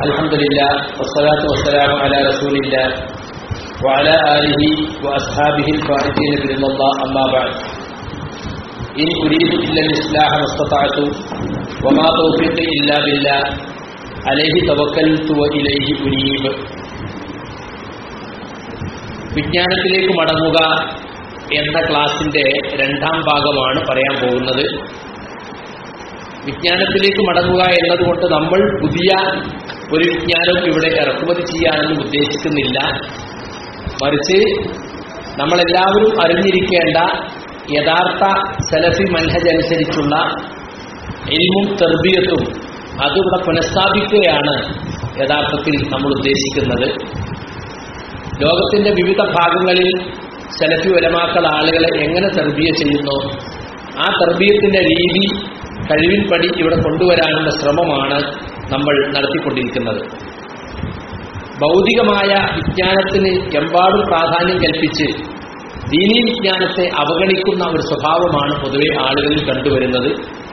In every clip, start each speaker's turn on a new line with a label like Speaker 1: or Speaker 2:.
Speaker 1: الحمد لله والصلاة والسلام على رسول الله وعلى آله وأصحابه الفائزين برضا الله أما بعد إن أريد إلا الإصلاح ما استطعت وما توفيقي إلا بالله عليه توكلت وإليه أنيب വിജ്ഞാനത്തിലേക്ക് മടങ്ങുക എന്ന ക്ലാസിന്റെ രണ്ടാം ഭാഗമാണ് പറയാൻ പോകുന്നത് വിജ്ഞാനത്തിലേക്ക് മടങ്ങുക എന്നതുകൊണ്ട് നമ്മൾ പുതിയ ഒരു വിജ്ഞാനം ഇവിടെ ഇറക്കുമതി ചെയ്യാനൊന്നും ഉദ്ദേശിക്കുന്നില്ല മറിച്ച് നമ്മളെല്ലാവരും അറിഞ്ഞിരിക്കേണ്ട യഥാർത്ഥ സലഫി മൻഹജ് അനുസരിച്ചുള്ള എൽമും തെർബിയത്തും അതിവിടെ പുനഃസ്ഥാപിക്കുകയാണ് യഥാർത്ഥത്തിൽ നമ്മൾ ഉദ്ദേശിക്കുന്നത് ലോകത്തിന്റെ വിവിധ ഭാഗങ്ങളിൽ സലഫി ഉലമാക്കൾ ആളുകളെ എങ്ങനെ തെർബിയ ചെയ്യുന്നു ആ തെർബീയത്തിന്റെ രീതി കഴിവിൻപടി ഇവിടെ കൊണ്ടുവരാനുള്ള ശ്രമമാണ് നമ്മൾ നടത്തിക്കൊണ്ടിരിക്കുന്നത് ഭൗതികമായ വിജ്ഞാനത്തിന് എമ്പാടും പ്രാധാന്യം കൽപ്പിച്ച് ദീനീ വിജ്ഞാനത്തെ അവഗണിക്കുന്ന ഒരു സ്വഭാവമാണ് പൊതുവെ ആളുകളിൽ കണ്ടുവരുന്നത്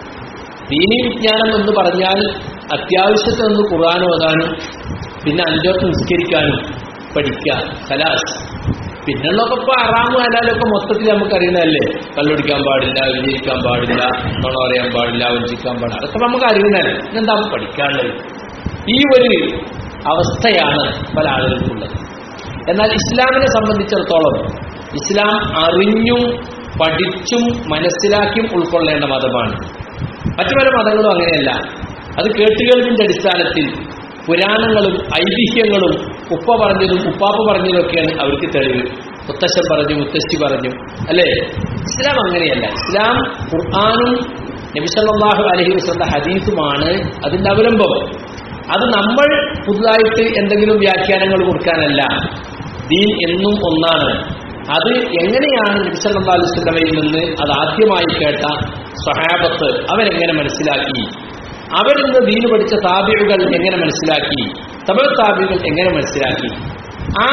Speaker 1: ദീനീ വിജ്ഞാനം എന്ന് പറഞ്ഞാൽ അത്യാവശ്യത്തിൽ നിന്ന് ഖുർആൻ ഓതാനും പിന്നെ അഞ്ചോത്ത് നിസ്കരിക്കാനും പഠിക്കുക കലാസ് പിന്നുള്ളതൊക്കെ ഇപ്പൊ അറാമും ഹലാലൊക്കെ മൊത്തത്തിൽ നമുക്ക് അറിയുന്നതല്ലേ കള്ളുടിക്കാൻ പാടില്ല വിജയിക്കാൻ പാടില്ല നുണ പറയാൻ പാടില്ല വഞ്ചിക്കാൻ പാടില്ല അതൊക്കെ നമുക്ക് അറിയുന്നതല്ലേ എന്താ പഠിക്കാനുള്ളത് ഈ ഒരു അവസ്ഥയാണ് പല ആളുകൾക്കുള്ളത് എന്നാൽ ഇസ്ലാമിനെ സംബന്ധിച്ചിടത്തോളം ഇസ്ലാം അറിഞ്ഞും പഠിച്ചും മനസ്സിലാക്കിയും ഉൾക്കൊള്ളേണ്ട മതമാണ് മറ്റു പല മതങ്ങളും അങ്ങനെയല്ല അത് കേട്ടുകേൾവിന്റെ അടിസ്ഥാനത്തിൽ പുരാണങ്ങളും ഐതിഹ്യങ്ങളും ഉപ്പ പറഞ്ഞതും ഉപ്പാപ്പ പറഞ്ഞതൊക്കെയാണ് അവർക്ക് തെളിവ് മുത്തശ്ശൻ പറഞ്ഞു മുത്തശ്ശി പറഞ്ഞു അല്ലേ ഇസ്ലാം അങ്ങനെയല്ല ഇസ്ലാം ഖുർആാനും നബിസല്ലാഹു അലഹി വസ്ലന്റെ ഹദീസുമാണ് അതിന്റെ അവലംബം അത് നമ്മൾ പുതുതായിട്ട് എന്തെങ്കിലും വ്യാഖ്യാനങ്ങൾ കൊടുക്കാനല്ല ദീൻ എന്നും ഒന്നാണ് അത് എങ്ങനെയാണ് നബിസല്ലാ അലുസ്ലമയിൽ നിന്ന് അത് ആദ്യമായി കേട്ട സഹാബത്ത് അവരെങ്ങനെ മനസ്സിലാക്കി അവരിന്ന് ദീന് പഠിച്ച താബിഴുകൾ എങ്ങനെ മനസ്സിലാക്കി തമിഴ് താബികൾ എങ്ങനെ മനസ്സിലാക്കി ആ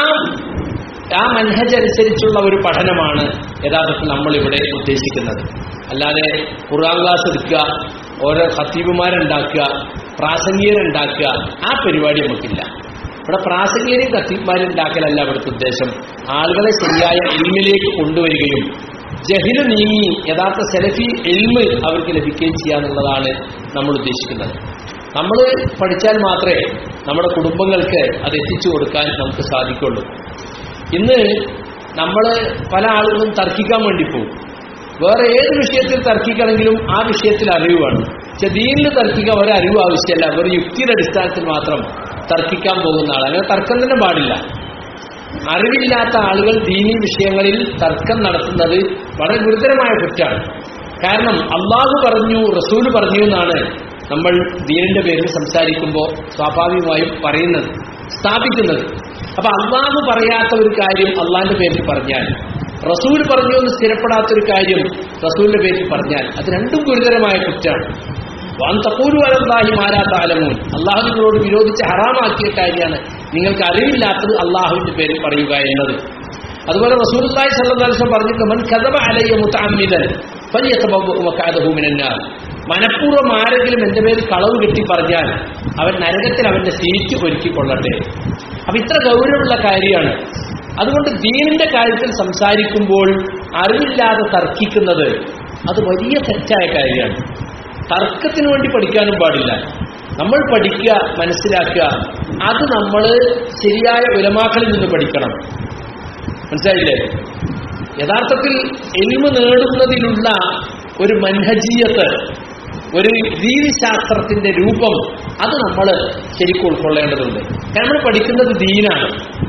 Speaker 1: ആ മനഹജ് അനുസരിച്ചുള്ള ഒരു പഠനമാണ് യഥാർത്ഥത്തിൽ നമ്മളിവിടെ ഉദ്ദേശിക്കുന്നത് അല്ലാതെ ഖുർആൻ ക്ലാസ് എടുക്കുക ഓരോ ഖത്തീബുമാരുണ്ടാക്കുക പ്രാസംഗികരുണ്ടാക്കുക ആ പരിപാടി നമുക്കില്ല ഇവിടെ പ്രാസംഗികരെയും ഖത്തീബ്മാരുണ്ടാക്കലല്ല ഇവിടുത്തെ ഉദ്ദേശം ആളുകളെ ശരിയായ എൽമിലേക്ക് കൊണ്ടുവരികയും ജഹില് നീങ്ങി യഥാർത്ഥ സെലഫി എൽമ് അവർക്ക് ലഭിക്കുകയും ചെയ്യാന്നുള്ളതാണ് നമ്മൾ ഉദ്ദേശിക്കുന്നത് നമ്മൾ പഠിച്ചാൽ മാത്രമേ നമ്മുടെ കുടുംബങ്ങൾക്ക് അത് എത്തിച്ചു കൊടുക്കാൻ നമുക്ക് സാധിക്കുള്ളൂ ഇന്ന് നമ്മൾ പല ആളുകളും തർക്കിക്കാൻ വേണ്ടി പോകും വേറെ ഏത് വിഷയത്തിൽ തർക്കിക്കണമെങ്കിലും ആ വിഷയത്തിൽ അറിവ് വേണം പക്ഷെ ദീനിൽ തർക്കിക്കാൻ ഒരു അറിവ് ആവശ്യമല്ല ഒരു യുക്തിയുടെ അടിസ്ഥാനത്തിൽ മാത്രം തർക്കിക്കാൻ പോകുന്ന ആൾ അങ്ങനെ തർക്കം തന്നെ പാടില്ല അറിവില്ലാത്ത ആളുകൾ ദീനീ വിഷയങ്ങളിൽ തർക്കം നടത്തുന്നത് വളരെ ഗുരുതരമായ കുറ്റാണ് കാരണം അള്ളാഹു പറഞ്ഞു റസൂല് പറഞ്ഞു എന്നാണ് നമ്മൾ ദീനിന്റെ പേരിൽ സംസാരിക്കുമ്പോൾ സ്വാഭാവികമായും പറയുന്നത് സ്ഥാപിക്കുന്നത് അപ്പൊ അള്ളാഹു പറയാത്ത ഒരു കാര്യം അള്ളാഹിന്റെ പേരിൽ പറഞ്ഞാൽ റസൂൽ പറഞ്ഞു എന്ന് സ്ഥിരപ്പെടാത്തൊരു കാര്യം റസൂലിന്റെ പേരിൽ പറഞ്ഞാൽ അത് രണ്ടും ഗുരുതരമായ കുറ്റാണ് വാൻ തപ്പൂരു അലല്ലാഹി മാരാത്ത ആലമൂൻ അള്ളാഹു നിങ്ങളോട് വിരോധിച്ച് ഹറാമാക്കിയ കാര്യമാണ് നിങ്ങൾക്ക് അറിവില്ലാത്തത് അള്ളാഹുവിന്റെ പേരിൽ പറയുക എന്നത് അതുപോലെ റസൂലുള്ളാഹി സ്വല്ലല്ലാഹു അലൈഹി വസല്ലം പറഞ്ഞിട്ട് മൻ കദബ അലയ്യ മുതഅമ്മിദൻ ഫലിയതബവ്വ മഖഅദഹു മിനന്നാർ മനഃപൂർവ്വം ആരെങ്കിലും എന്റെ പേര് കളവ് കെട്ടി പറഞ്ഞാൽ അവൻ നരകത്തിൽ അവന്റെ സീറ്റ് ഒരുക്കിക്കൊള്ളട്ടെ അപ്പൊ ഇത്ര ഗൗരവമുള്ള കാര്യമാണ് അതുകൊണ്ട് ദീനിന്റെ കാര്യത്തിൽ സംസാരിക്കുമ്പോൾ അറിവില്ലാതെ തർക്കിക്കുന്നത് അത് വലിയ തെറ്റായ കാര്യമാണ് തർക്കത്തിന് വേണ്ടി പഠിക്കാനും പാടില്ല നമ്മൾ പഠിക്കുക മനസ്സിലാക്കുക അത് നമ്മൾ ശരിയായ ഉലമാക്കളിൽ നിന്ന് പഠിക്കണം മനസ്സിലായില്ലേ യഥാർത്ഥത്തിൽ എൽമ നേടുന്നതിലുള്ള ഒരു മൻഹജീയത്ത് ഒരു രീതിശാസ്ത്രത്തിന്റെ രൂപം അത് നമ്മൾ ശരിക്കും ഉൾക്കൊള്ളേണ്ടതുണ്ട് കാരണം നമ്മൾ പഠിക്കുന്നത് ദീനാണ്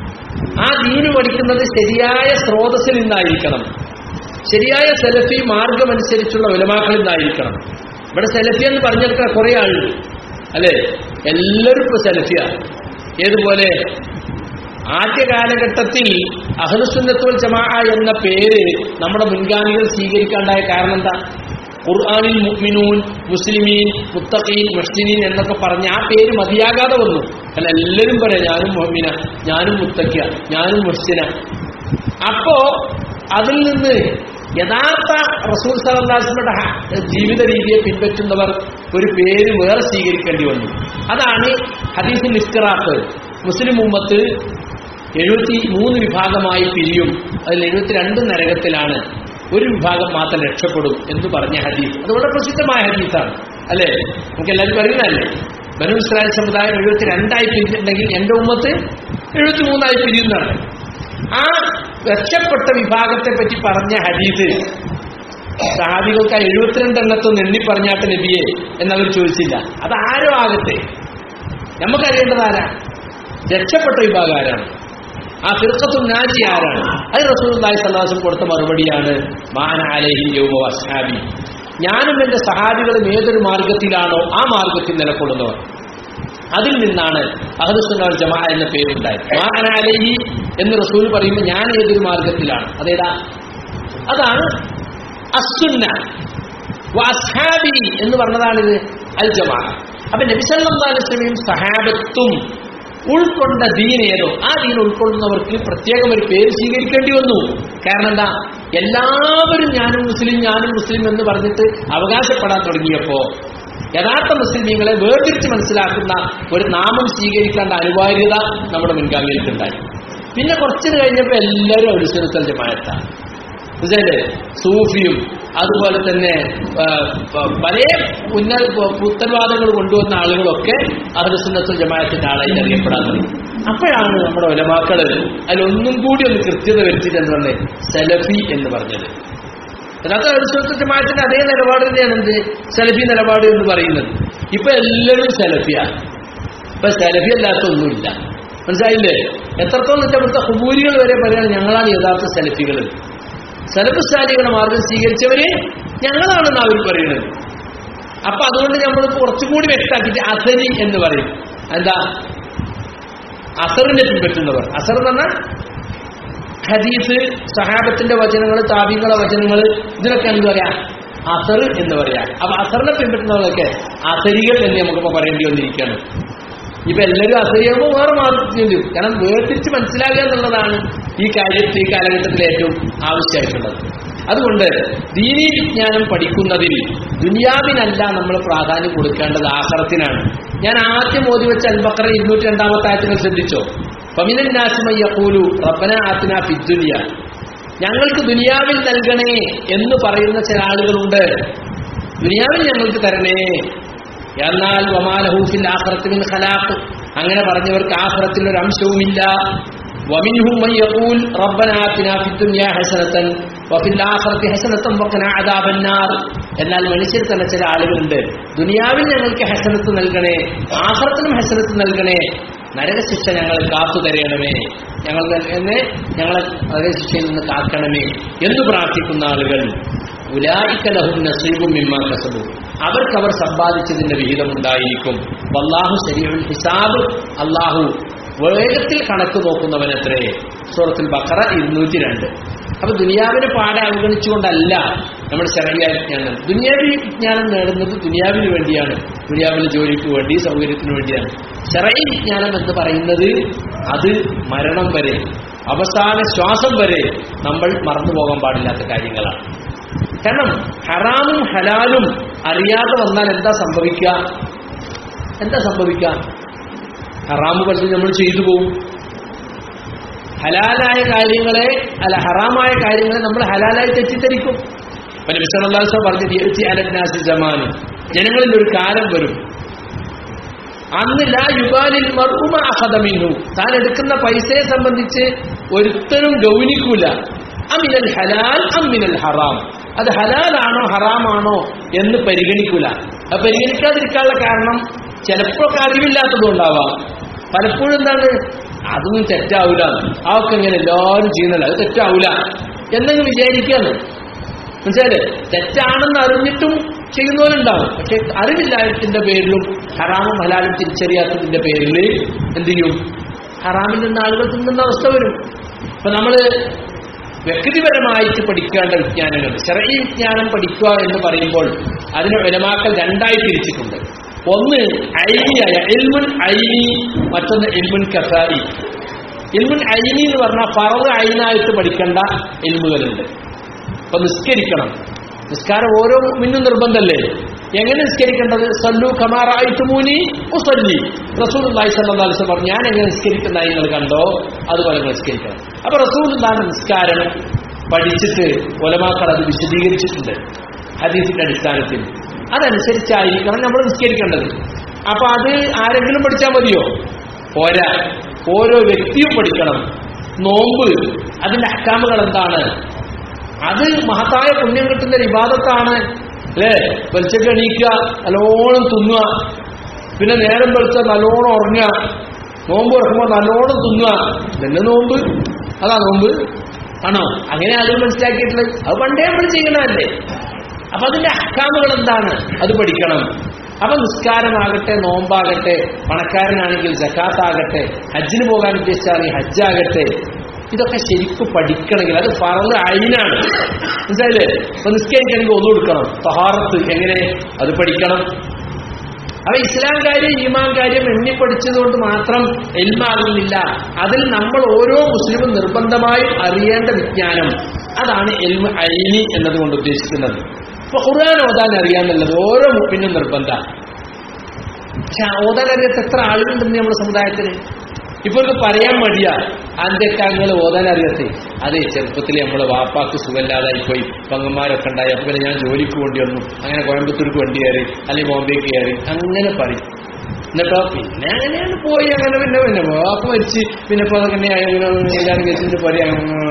Speaker 1: ആ ദീന് പഠിക്കുന്നത് ശരിയായ സ്രോതസ്സിൽ നിന്നായിരിക്കണം ശരിയായ സെലഫി മാർഗമനുസരിച്ചുള്ള ഉലമാക്കളിൽ നിന്നായിരിക്കണം ഇവിടെ സെലഫി എന്ന് പറഞ്ഞെടുക്കാൻ കുറെ ആളുണ്ട് അല്ലേ എല്ലാവരും ഇപ്പൊ സെലഫിയ ഏതുപോലെ ആദ്യ കാലഘട്ടത്തിൽ അഹ്ലുസുന്നത്തുൽ ജമാ എന്ന പേര് നമ്മുടെ മുൻഗാമികൾ സ്വീകരിക്കാണ്ടായ കാരണം എന്താ ഖുർആാനിൽ മുഅ്മിനൂൻ മുസ്ലിമീൻ മുത്തഖീൻ മുഹ്സിനീൻ എന്നൊക്കെ പറഞ്ഞ് ആ പേര് മതിയാകാതെ വന്നു അല്ല എല്ലാവരും പറയാം ഞാനും മുഹമ്മിന ഞാനും മുത്തക്കിയ ഞാനും മുഹ്സിന അപ്പോ അതിൽ നിന്ന് യഥാർത്ഥ റസൂൽ സലഹ്ലാസ്മയുടെ ജീവിത രീതിയെ പിൻപറ്റുന്നവർ ഒരു പേര് വേറെ സ്വീകരിക്കേണ്ടി വന്നു അതാണ് ഹദീസുൽ ഇസ്തിറാഖ് മുസ്ലിം ഉമ്മത്ത് എഴുപത്തി മൂന്ന് വിഭാഗമായി പിരിയും അതിൽ എഴുപത്തിരണ്ട് നരകത്തിലാണ് ഒരു വിഭാഗം മാത്രം രക്ഷപ്പെടും എന്ന് പറഞ്ഞ ഹദീസ് അത് വളരെ പ്രസിദ്ധമായ ഹദീസാണ് അല്ലേ നമുക്ക് എല്ലാവർക്കും അറിയുന്നതല്ലേ ബനു ഇസ്രായേൽ സമുദായം എഴുപത്തിരണ്ടായി പിരിഞ്ഞിട്ടുണ്ടെങ്കിൽ എന്റെ ഉമ്മത്ത് എഴുപത്തി മൂന്നായി പിരിയുന്നതാണ് ആ രക്ഷപ്പെട്ട വിഭാഗത്തെ പറ്റി പറഞ്ഞ ഹദീസ് സഹാബികൾക്ക് ആ എഴുപത്തിരണ്ട് എണ്ണത്തൊന്ന് എണ്ണി പറഞ്ഞാട്ട് നബിയെ എന്നവർ ചോദിച്ചില്ല അത് ആരോ ആകട്ടെ നമുക്കറിയേണ്ടത് ആരാ രക്ഷപ്പെട്ട വിഭാഗം ആരാണ് ആ ഫിർക്കത്തും നാജി ആരാണ് അത് റസൂൽ സല്ലാസും കൊടുത്ത മറുപടിയാണ് മാന അലഹി യോമോ അസ്ഹാബി ഞാനും എന്റെ സഹാബികളും ഏതൊരു മാർഗത്തിലാണോ ആ മാർഗത്തിൽ നിലകൊള്ളുന്നവർ അതിൽ നിന്നാണ് അഹദുസുന്നൽ ജമാ എന്ന പേരുണ്ടായത് മാന അലഹി എന്ന് റസൂൽ പറയുമ്പോൾ ഞാൻ ഏതൊരു മാർഗത്തിലാണ് അതേതാ അതാണ് അസുന്ന അസ്ഹാബി എന്ന് പറഞ്ഞതാണിത് അൽ ജമാ അപ്പൊ നബിസല്ലാസ്ലമയും സഹാബത്തും ഉൾക്കൊണ്ട ദീൻ ഏതോ ആ ദീൻ ഉൾക്കൊള്ളുന്നവർക്ക് പ്രത്യേകം ഒരു പേര് സ്വീകരിക്കേണ്ടി വന്നു കാരണം എന്താ എല്ലാവരും ഞാനും മുസ്ലിം ഞാനും മുസ്ലിം എന്ന് പറഞ്ഞിട്ട് അവകാശപ്പെടാൻ തുടങ്ങിയപ്പോ യഥാർത്ഥ മുസ്ലിമീങ്ങളെ വേർതിരിച്ച് മനസ്സിലാക്കുന്ന ഒരു നാമം സ്വീകരിക്കേണ്ട അനിവാര്യത നമ്മുടെ മുൻഗാമികൾക്കുണ്ടായി പിന്നെ കുറച്ചു കഴിഞ്ഞപ്പോൾ എല്ലാവരും അടിസ്ഥാനത്തിൽ ജമായത്താണ് മനസ്സിലെ സൂഫിയും അതുപോലെ തന്നെ പല ഉന്ന പുത്തൻവാദങ്ങൾ കൊണ്ടുവന്ന ആളുകളൊക്കെ അഹ്ലസുന്നത്തുൽ ജമാഅത്തിന്റെ ആളായി അറിയപ്പെടാൻ തുടങ്ങി അപ്പോഴാണ് നമ്മുടെ ഒലമാക്കള് അതിലൊന്നും കൂടി ഒന്ന് കൃത്യത വരുത്തിയിട്ട് എന്ന് പറഞ്ഞത് സെലഫി എന്ന് പറഞ്ഞത് യഥാർത്ഥ അഹ്ലസുന്നത്തുൽ ജമാഅത്തിന്റെ അതേ നിലപാട് തന്നെയാണ് എന്ത് സെലഫി നിലപാട് എന്ന് പറയുന്നത് ഇപ്പൊ എല്ലാവരും സെലഫിയാണ് ഇപ്പൊ സെലഫി അല്ലാത്ത ഒന്നുമില്ല മനസ്സിലായില്ലേ എത്രത്തോളം വെച്ചാൽ ഇവിടുത്തെ ഹുബൂരികൾ വരെ പറയാണ് ഞങ്ങളാണ് യഥാർത്ഥ സെലഫികൾ സലഫുസാലികളുടെ മാർഗം സ്വീകരിച്ചവര് ഞങ്ങളാണെന്ന് അവർ പറയുന്നത് അപ്പൊ അതുകൊണ്ട് നമ്മൾ കുറച്ചുകൂടി വ്യക്തമാക്കിയിട്ട് അസരി എന്ന് പറയും എന്താ അസറിനെ പിൻപറ്റുന്നവർ അസർ എന്ന് പറഞ്ഞാൽ ഹദീസ് സഹാബത്തിന്റെ വചനങ്ങൾ താബിങ്ങളെ വചനങ്ങൾ ഇതിനൊക്കെ എന്ത് പറയാ അസർ എന്ന് പറയാം അപ്പൊ അസറിനെ പിൻപറ്റുന്നവരൊക്കെ അസരികൾ എന്ന് നമുക്കിപ്പോ പറയേണ്ടി വന്നിരിക്കുകയാണ് ഇപ്പൊ എല്ലാവരും അസരിയാകുമ്പോൾ വേറെ മാർഗം കാരണം വേർതിരിച്ച് മനസ്സിലാക്കുക എന്നുള്ളതാണ് ഈ കാര്യത്തിൽ ഈ കാലഘട്ടത്തിൽ ഏറ്റവും ആവശ്യമായിട്ടുള്ളത് അതുകൊണ്ട് ദീനീ വിജ്ഞാനം പഠിക്കുന്നതിൽ ദുനിയാവിനല്ല നമ്മൾ പ്രാധാന്യം കൊടുക്കേണ്ടത് ആഹ്റത്തിനാണ് ഞാൻ ആദ്യം ഓതി വെച്ച അൽബക്കറ ഇരുന്നൂറ്റി രണ്ടാമത്തെ ആയത്തിനെ ശ്രദ്ധിച്ചോ പമിനൻ നാസിമയ്യൂലു റബ്ബന ആത്തിന ഫിദ്ദുനിയ ഞങ്ങൾക്ക് ദുനിയാവിൽ നൽകണേ എന്ന് പറയുന്ന ചില ആളുകളുണ്ട് ദുനിയാവിൽ ഞങ്ങൾക്ക് തരണേ എന്നാൽ വമാലഹൂഫിൽ ആഹ്റത്തിൽ ഖലാഖ് അങ്ങനെ പറഞ്ഞവർക്ക് ആഹ്റത്തിൽ ഒരു അംശവുമില്ല ومنهم من يقول ربنا آتنا في الدنيا حسنة وفي الآخرة حسنة وقنا عذاب النار എന്നാൽ മനുഷ്യർ തന്നെ ചില ആളുകളുണ്ട് ദുനിയാവിൽ ഞങ്ങൾക്ക് ഹസനത്ത് നൽകണേ ആഹ്റത്തിനും ഹസനത്ത് നൽകണേ നരകശിക്ഷ ഞങ്ങൾ കാത്തു തരയണമേ ഞങ്ങൾ എന്നെ ഞങ്ങളെ നരകശിക്ഷയിൽ നിന്ന് കാക്കണമേ എന്ന് പ്രാർത്ഥിക്കുന്ന ആളുകൾ ഉലായിക്കലഹും നസീബും മിമ്മ കസബു അവർക്ക് അവർ സമ്പാദിച്ചതിന്റെ വിഹിതമുണ്ടായിരിക്കും വല്ലാഹു ശരീഉൽ ഹിസാബ് അള്ളാഹു വേഗത്തിൽ കണക്ക് നോക്കുന്നവനത്രേ സൂറത്തിൽ ബക്കറ ഇരുന്നൂറ്റി രണ്ട് അപ്പൊ ദുനിയാവിനെ പാടെ അവഗണിച്ചുകൊണ്ടല്ല നമ്മൾ ശരണിയ വിജ്ഞാനം ദുനിയാവി വിജ്ഞാനം നേടുന്നത് ദുനിയാവിന് വേണ്ടിയാണ് ദുനിയാവിലെ ജോലിക്ക് വേണ്ടി സൗകര്യത്തിന് വേണ്ടിയാണ് ശരയി വിജ്ഞാനം എന്ന് പറയുന്നത് അത് മരണം വരെ അവസാന ശ്വാസം വരെ നമ്മൾ മറന്നു പോകാൻ പാടില്ലാത്ത കാര്യങ്ങളാണ് കാരണം ഹറാമും ഹലാലും അറിയാതെ വന്നാൽ എന്താ സംഭവിക്കുക എന്താ സംഭവിക്കുക ഹറാമ് പലതും നമ്മൾ ചെയ്തു പോകും ഹലാലായ കാര്യങ്ങളെ അല്ല ഹറാമായ കാര്യങ്ങളെ നമ്മൾ ഹലാലായി തെറ്റിദ്ധരിക്കും പിന്നെ വിശ്വനാഥ പറഞ്ഞു തീർച്ചയായും അലഗ്നാസി ജമാനും ജനങ്ങളിൽ ഒരു കാലം വരും അന്ന് ലാ യുഗാലിൽ മർഹുമ അഹദമിന്നു താൻ എടുക്കുന്ന പൈസയെ സംബന്ധിച്ച് ഒരുത്തരും ഗൗനിക്കൂല അമിനൽ ഹലാൽ അമിനൽ ഹറാം അത് ഹലാലാണോ ഹറാമാണോ എന്ന് പരിഗണിക്കൂല അത് പരിഗണിക്കാതിരിക്കാനുള്ള കാരണം ചിലപ്പോൾ അറിവില്ലാത്തതുകൊണ്ടാവാം പലപ്പോഴും എന്താണ് അതൊന്നും തെറ്റാവൂല അതൊക്കെ ഇങ്ങനെ എല്ലാവരും ചെയ്യുന്നില്ല അത് തെറ്റാവൂല എന്നങ്ങ് വിചാരിക്കാന്ന് മനസ്സിലായില്ലേ തെറ്റാണെന്ന് അറിഞ്ഞിട്ടും ചെയ്യുന്നവരുണ്ടാവും പക്ഷെ അറിവില്ലാത്തതിന്റെ പേരിലും ഹറാമും ഹലാലും തിരിച്ചറിയാത്തതിന്റെ പേരിൽ എന്ത് ചെയ്യും ഹറാമിൽ നിന്ന് ആളുകൾ തിന്നുന്ന അവസ്ഥ വരും അപ്പൊ നമ്മള് വ്യക്തിപരമായിട്ട് പഠിക്കേണ്ട വിജ്ഞാനങ്ങൾ ചെറിയ വിജ്ഞാനം പഠിക്കുക എന്ന് പറയുമ്പോൾ അതിനെ വിലമാക്കൽ രണ്ടായി തിരിച്ചിട്ടുണ്ട് ഒന്ന് ഐനിയായ എൽമുൻ ഐനി മറ്റൊന്ന് എൽമുൻ കസായി എൽമുൻ ഐനി എന്ന് പറഞ്ഞാൽ പറവ് ഐനായിട്ട് പഠിക്കേണ്ട എൽമുകളുണ്ട് അപ്പൊ നിസ്കരിക്കണം നിസ്കാരം ഓരോ മിന്നും നിർബന്ധമല്ലേ എങ്ങനെ നിസ്കരിക്കേണ്ടത് സല്ലു ഖമാറായിട്ടുമൂനി ഉസല്ലി റസൂൽ അള്ളാഹി സല്ലല്ലാഹു അലൈഹി വസല്ലം പറഞ്ഞു ഞാൻ എങ്ങനെ നിസ്കരിക്കുന്നതായി നിങ്ങൾ കണ്ടോ അതുപോലെ നിങ്ങൾ നിസ്കരിക്കണം അപ്പൊ റസൂൽ നിസ്കാരം പഠിച്ചിട്ട് ഒലമാക്കൾ അത് വിശദീകരിച്ചിട്ടുണ്ട് ഹദീസിന്റെ അടിസ്ഥാനത്തിൽ അതനുസരിച്ചായിരിക്കണം നമ്മൾ നിസ്കരിക്കേണ്ടത് അപ്പൊ അത് ആരെങ്കിലും പഠിച്ചാൽ മതിയോ പോരാ ഓരോ വ്യക്തിയും പഠിക്കണം നോമ്പ് അതിന്റെ അക്കാമുകൾ എന്താണ് അത് മഹത്തായ പുണ്യം കിട്ടുന്ന ഒരു ഇബാദത്താണ് അല്ലേ വെളിച്ചൊക്കെ എണീക്കുക നല്ലോണം തിന്നുക പിന്നെ നേരം വെളുത്ത നല്ലോണം ഉറങ്ങുക നോമ്പ് ഉറക്കുമ്പോൾ നല്ലോണം തിന്നുക ഇതന്നെ നോമ്പ് അതാ നോമ്പ് ആണോ അങ്ങനെ ആളുകൾ മനസ്സിലാക്കിയിട്ടുള്ളത് അത് പണ്ടേ നമ്മൾ ചെയ്യണമല്ലേ അപ്പൊ അതിന്റെ അക്കാമുകൾ എന്താണ് അത് പഠിക്കണം അപ്പൊ നിസ്കാരമാകട്ടെ നോമ്പാകട്ടെ പണക്കാരനാണെങ്കിൽ ജക്കാത്താകട്ടെ ഹജ്ജിന് പോകാൻ ഉദ്ദേശിച്ചാണെങ്കിൽ ഹജ്ജാകട്ടെ ഇതൊക്കെ ശരിക്കും പഠിക്കണമെങ്കിൽ അത് ഫറന്ന് അയിനാണ് മനസ്സിലായില്ലേ അപ്പൊ നിസ്കരിക്കണമെങ്കിൽ ഒന്നു കൊടുക്കണം തഹാറത്ത് എങ്ങനെ അത് പഠിക്കണം അപ്പൊ ഇസ്ലാം കാര്യം ഈമാൻ കാര്യം എണ്ണി പഠിച്ചതുകൊണ്ട് മാത്രം എൽമാകുന്നില്ല അതിൽ നമ്മൾ ഓരോ മുസ്ലിമും നിർബന്ധമായും അറിയേണ്ട വിജ്ഞാനം അതാണ് എൽമ ഐനി എന്നതുകൊണ്ട് ഉദ്ദേശിക്കുന്നത് ഇപ്പൊ ഖുർആൻ ഓതാൻ അറിയാന്നുള്ളത് ഓരോ മുപ്പിനും നിർബന്ധ പക്ഷെ ആ ഓതാൻ അറിയാത്ത എത്ര ആളുകളുണ്ടെന്ന് നമ്മുടെ സമുദായത്തിന് ഇപ്പൊ ഇത് പറയാൻ മടിയാ അന്ത്യക്കാലങ്ങൾ ഓതാൻ അറിയത്തെ അതെ ചെറുപ്പത്തിൽ നമ്മളെ വാപ്പാക്ക് സുഖമില്ലാതായി പോയി പങ്ങന്മാരൊക്കെ ഉണ്ടായി അപ്പൊ പിന്നെ ഞാൻ ജോലിക്ക് വേണ്ടി വന്നു അങ്ങനെ കോയമ്പത്തൂർക്ക് വണ്ടി കയറി അല്ലെങ്കിൽ ബോംബെക്ക് കയറി അങ്ങനെ പറയും എന്നിട്ടോ പിന്നെ അങ്ങനെയാണ് പോയി അങ്ങനെ പിന്നെ പിന്നെ വാപ്പ മരിച്ച് പിന്നെ ഇപ്പൊ അതൊക്കെ ഏതാനും കേസിന്റെ പറയാ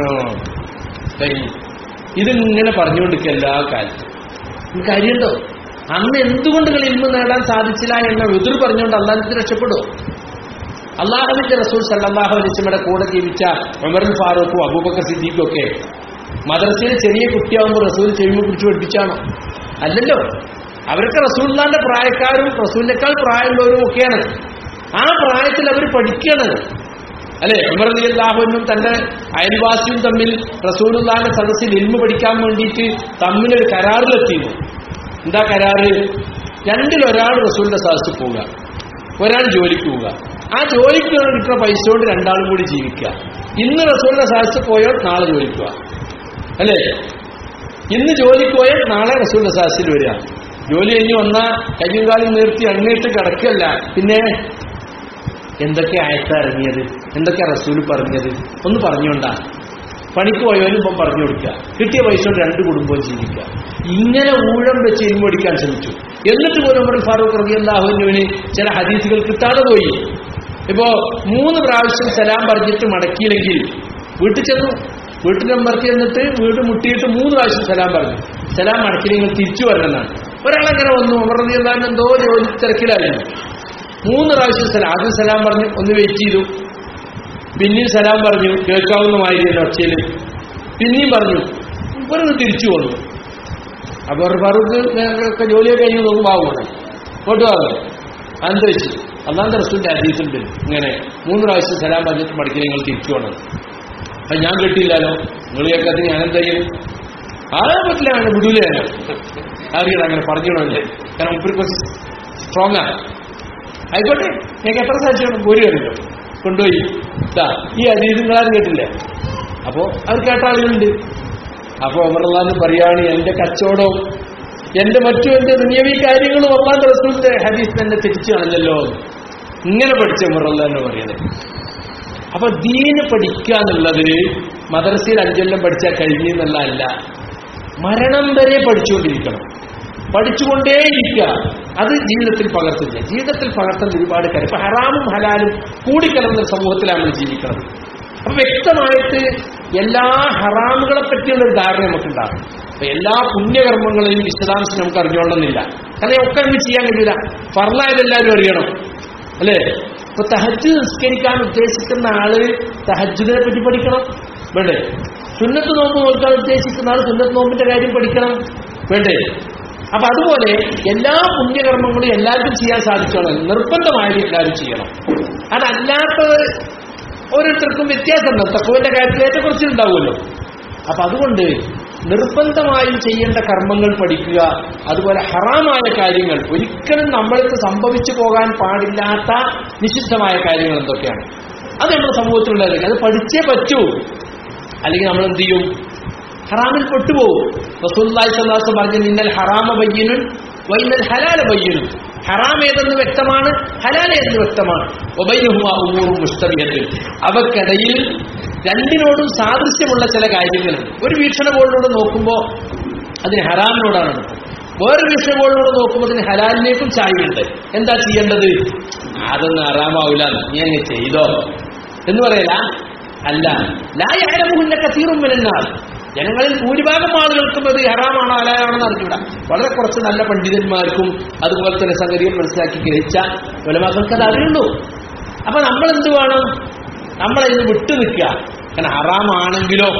Speaker 1: ഇതിങ്ങനെ പറഞ്ഞുകൊണ്ടിരിക്കുക എല്ലാ കാലത്തും നിങ്ങൾക്ക് അറിയണ്ടോ അന്ന് എന്തുകൊണ്ട് നിങ്ങൾ ഇൽമ നേടാൻ സാധിച്ചില്ല എന്ന എതിർ പറഞ്ഞുകൊണ്ട് അള്ളാഹത്തിന് രക്ഷപ്പെടുമോ അള്ളാഹുവിന്റെ റസൂൽ സല്ലാഹു അലിസ്മയുടെ കൂടെ ജീവിച്ച ഉമറുൽ ഫാറൂഖും അബൂബക്കർ സിദ്ദീഖും ഒക്കെ മദ്രസയിൽ ചെറിയ കുട്ടിയാവുമ്പോൾ റസൂൽ ചെവിമ പിടിച്ച് പഠിപ്പിച്ചാണോ അല്ലല്ലോ അവരൊക്കെ റസൂലിന്റെ പ്രായക്കാരും റസൂലിനേക്കാൾ പ്രായമുള്ളവരും ഒക്കെയാണ് ആ പ്രായത്തിൽ അവർ പഠിക്കുകയാണ് അല്ലെ ഉമർ അലി അള്ളാഹുവിനും തന്റെ അയൽവാസിയും തമ്മിൽ റസൂലുള്ളാന്റെ സദസ്സിൽ ഇൽമ പഠിക്കാൻ വേണ്ടിയിട്ട് തമ്മിലൊരു കരാറിലെത്തിയിരുന്നു എന്താ കരാറ് രണ്ടിലൊരാൾ റസൂലിന്റെ സദസ്സിൽ പോവുക ഒരാൾ ജോലിക്ക് പോവുക ആ ജോലിക്ക് കിട്ടുന്ന പൈസ കൊണ്ട് രണ്ടാളും കൂടി ജീവിക്കുക ഇന്ന് റസൂലിന്റെ സദസ്സിൽ പോയാൽ നാളെ ജോലിക്ക് പോവാ അല്ലേ ഇന്ന് ജോലിക്ക് പോയാൽ നാളെ റസൂലിന്റെ സദസ്സിൽ വരിക ജോലി കഴിഞ്ഞ് വന്നാൽ കയ്യും കാലും നിർത്തി അങ്ങേട്ട് കിടക്കല്ല പിന്നെ എന്തൊക്കെ ആയത്ത ഇറങ്ങിയത് എന്തൊക്കെ റസൂല് പറഞ്ഞത് ഒന്ന് പറഞ്ഞുകൊണ്ടാ പണിക്ക് പോയവനും ഇപ്പം പറഞ്ഞു കൊടുക്കുക കിട്ടിയ പൈസ കൊണ്ട് രണ്ട് കുടുംബവും ജീവിക്കുക ഇങ്ങനെ ഊഴം വെച്ച് ഇൻമൊടിക്കാൻ ശ്രമിച്ചു എന്നിട്ട് പോലും ഉമർ ഫാറൂഖ് റബി അള്ളാഹുവിന് ചില ഹദീസുകൾ കിട്ടാതെ പോയി ഇപ്പോ മൂന്ന് പ്രാവശ്യം സലാം പറഞ്ഞിട്ട് മടക്കിയില്ലെങ്കിൽ വീട്ടിൽ ചെന്നു വീട്ടിൽ നമ്പർത്തി എന്നിട്ട് വീട് മുട്ടിയിട്ട് മൂന്ന് പ്രാവശ്യം സലാം പറഞ്ഞു സലാം മടക്കിയില്ലെങ്കിൽ തിരിച്ചു വരണമെന്നാണ് ഒരാളങ്ങനെ വന്നു ഉമർ റബി അള്ളാഹിന് എന്തോ ജോലി തിരക്കിലായിരുന്നു മൂന്ന് പ്രാവശ്യം സലാം ആദ്യം സലാം പറഞ്ഞു ഒന്ന് വെയിറ്റ് ചെയ്തു പിന്നെയും സലാം പറഞ്ഞു കേൾക്കാവുന്ന മാതിരി ഒച്ചയിൽ പിന്നെയും പറഞ്ഞു ഇവരൊന്ന് തിരിച്ചു വന്നു അപ്പൊ ഫറൂഖ് ഒക്കെ ജോലിയൊക്കെ കഴിഞ്ഞ് നോക്കുമ്പോൾ ആവുകയാണ് ഇങ്ങോട്ട് വാങ്ങും അന്തരിച്ചു അന്നാന്റെ റസൂലിന്റെ അതീതുണ്ട് ഇങ്ങനെ മൂന്ന് പ്രാവശ്യം സലാം പറഞ്ഞിട്ട് മടക്കി നിങ്ങൾ തിരിച്ചു വേണം അത് ഞാൻ കേട്ടില്ലല്ലോ നിങ്ങൾ കേൾക്കാത്ത ഞാൻ എന്താ ചെയ്യും ആളെ പറ്റില്ല അങ്ങനെ വിടൂല ഞാൻ അറിയണം അങ്ങനെ പറഞ്ഞോളല്ലേ കാരണം മുപ്പിൽ കുറച്ച് സ്ട്രോങ് ആണ് ആയിക്കോട്ടെ ഞങ്ങൾക്ക് എത്ര സാധിച്ചു ഒരു കണ്ടോ കൊണ്ടുപോയി ഇതാ ഈ അതീത് നിങ്ങളാരും കേട്ടില്ലേ അപ്പോ അത് കേട്ട ആളുകളുണ്ട് അപ്പൊ അമർലാന്ന് പറയാണ് എന്റെ കച്ചവടവും എന്റെ മറ്റു എന്റെ നിയമീ കാര്യങ്ങളും ഒന്നാം റസൂലിന്റെ ഹദീസ് തന്നെ തിരിച്ചു കളഞ്ഞല്ലോ ഇങ്ങനെ പഠിച്ച അമർലാന്ന് പറയുന്നത് അപ്പൊ ദീന് പഠിക്കുക എന്നുള്ളതിന് മദ്രസയിൽ അഞ്ചെല്ലാം പഠിച്ചാൽ കഴിഞ്ഞെന്നുള്ളതല്ല മരണം വരെ പഠിച്ചുകൊണ്ടിരിക്കണം പഠിച്ചുകൊണ്ടേയിരിക്കുക അത് ജീവിതത്തിൽ പകർത്തില്ല ജീവിതത്തിൽ പകർത്തുന്ന ഒരുപാട് കാര്യം ഇപ്പൊ ഹറാമും ഹലാലും കൂടിക്കലർന്ന സമൂഹത്തിലാണ് നമ്മൾ ജീവിക്കുന്നത് അപ്പൊ വ്യക്തമായിട്ട് എല്ലാ ഹറാമുകളെ പറ്റിയുള്ള ഒരു ധാരണ നമുക്കുണ്ടാകും അപ്പൊ എല്ലാ പുണ്യകർമ്മങ്ങളെയും വിശദാംശം നമുക്ക് അറിഞ്ഞോളുന്നില്ല കാരണം ഒക്കെ നമുക്ക് ചെയ്യാൻ കഴിയില്ല ഫർലായതെല്ലാവരും അറിയണം അല്ലേ ഇപ്പൊ തഹജ് നിസ്കരിക്കാൻ ഉദ്ദേശിക്കുന്ന ആള് തഹജുദിനെ പറ്റി പഠിക്കണം വേണ്ടേ സുന്നത്ത് നോമ്പ് നോക്കാൻ ഉദ്ദേശിക്കുന്ന ആൾ സുന്നത്ത് നോമ്പിന്റെ കാര്യം പഠിക്കണം വേണ്ടേ അപ്പൊ അതുപോലെ എല്ലാ പുണ്യകർമ്മങ്ങളും എല്ലാവർക്കും ചെയ്യാൻ സാധിക്കണം നിർബന്ധമായത് എല്ലാവരും ചെയ്യണം അതല്ലാത്തത് ഓരോരുത്തർക്കും വ്യത്യാസമുണ്ട് തക്കുവിന്റെ കാര്യത്തിൽ ഏറ്റക്കുറച്ചിലുണ്ടാവുമല്ലോ അപ്പൊ അതുകൊണ്ട് നിർബന്ധമായും ചെയ്യേണ്ട കർമ്മങ്ങൾ പഠിക്കുക അതുപോലെ ഹറാമായ കാര്യങ്ങൾ ഒരിക്കലും നമ്മൾക്ക് സംഭവിച്ചു പോകാൻ പാടില്ലാത്ത നിഷിദ്ധമായ കാര്യങ്ങൾ എന്തൊക്കെയാണ് അത് നമ്മുടെ സമൂഹത്തിലുള്ളത് അത് പഠിച്ചേ പറ്റൂ അല്ലെങ്കിൽ നമ്മൾ എന്ത് ചെയ്യും ഹറാമിൽ പെട്ടുപോകും റസൂലുള്ളാഹി സ്വല്ലല്ലാഹു അലൈഹി വസല്ലം പറഞ്ഞു നിന്നൽ ഹറാമ ബയ്യനുൻ വൈനൽ ഹലാല ബയ്യനും ഹറാം ഏതെന്ന് വ്യക്തമാണ് ഹലാൽ ഏതെന്ന് വ്യക്തമാണ് ഒബൈനുഹുമാ ഉമൂറും മുസ്തബിഹത്തിൽ അവക്കിടയിൽ രണ്ടിനോടും സാദൃശ്യമുള്ള ചില കാര്യങ്ങളുണ്ട് ഒരു വീക്ഷണകോളിലൂടെ നോക്കുമ്പോൾ അതിന് ഹറാമിനോടാണ് അടുപ്പം വേറെ വീക്ഷണകോളിലൂടെ നോക്കുമ്പോൾ അതിന് ഹലാലിലേക്കും ചായയുണ്ട് എന്താ ചെയ്യേണ്ടത് അതൊന്നും ഹറാമാവില്ല നീ അങ്ങ് ചെയ്തോ എന്ന് പറയല അല്ല ലായാലമുല്ല കത്തീറും വരുന്നാൽ ജനങ്ങളിൽ ഭൂരിഭാഗം ആളുകൾക്കും അത് ഹറാമാണോ ഹലാലാണെന്ന് അറിഞ്ഞൂടാ വളരെ കുറച്ച് നല്ല പണ്ഡിതന്മാർക്കും അതുപോലെ തന്നെ സംഗതികൾ മനസ്സിലാക്കി ഗ്രഹിച്ച വലമാക്കൾക്ക് അത് അറിയുള്ളൂ അപ്പൊ നമ്മൾ എന്ത് വേണം നമ്മളതിന് വിട്ടു നിൽക്കുക കാരണം ഹറാമാണെങ്കിലോ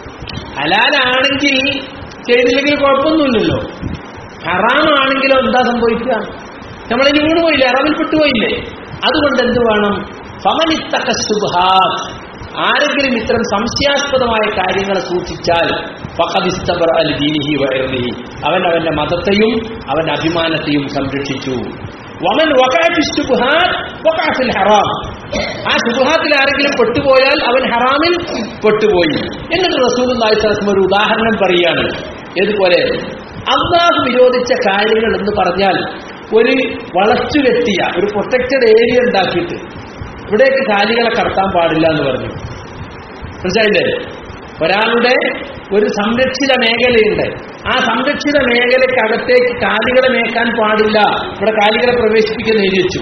Speaker 1: ഹലാലാണെങ്കിൽ ചെയ്തില്ലെങ്കിൽ കുഴപ്പമൊന്നുമില്ലല്ലോ ഹറാമാണെങ്കിലോ എന്താ സംഭവിക്കുക നമ്മളിനി വീണ് പോയില്ലേ ഹറാമിൽ പെട്ടുപോയില്ലേ അതുകൊണ്ട് എന്ത് വേണം ഫമനിത്തക്ക സുബാസ് ആരെങ്കിലും ഇത്തരം സംശയാസ്പദമായ കാര്യങ്ങളെ സൂക്ഷിച്ചാൽ ഫഖദിസ്തബറ അൽ ദീനിഹി വഇർദിഹി അവൻ അവന്റെ മതത്തെയും അവന്റെ അഭിമാനത്തെയും സംരക്ഷിച്ചു വമൻ വഖഅഫി ശുബ്ഹാത്ത് വഖഅഫിൽ ഹറാം ആ ശുബ്ഹാത്തിൽ ആരെങ്കിലും പെട്ടുപോയാൽ അവൻ ഹറാമിൽ പെട്ടുപോയി എന്നിട്ട് റസൂലുള്ളാഹി സ്വല്ലല്ലാഹു അലൈഹി വസല്ലം ഒരു ഉദാഹരണം പറയുകയാണ് ഏതുപോലെ അള്ളാഹു വിരോധിച്ച കാര്യങ്ങൾ എന്ന് പറഞ്ഞാൽ ഒരു വളച്ചു കെട്ടിയ ഒരു പ്രൊട്ടക്റ്റഡ് ഏരിയ ഉണ്ടാക്കിയിട്ട് ഇവിടേക്ക് കാലികളെ കടത്താൻ പാടില്ല എന്ന് പറഞ്ഞു മനസ്സിലായില്ലേ ഒരാളുടെ ഒരു സംരക്ഷിത മേഖലയുണ്ട് ആ സംരക്ഷിത മേഖലയ്ക്കകത്തേക്ക് കാലികളെ മേക്കാൻ പാടില്ല ഇവിടെ കാലികളെ പ്രവേശിപ്പിക്കുന്ന എഴുതി വെച്ചു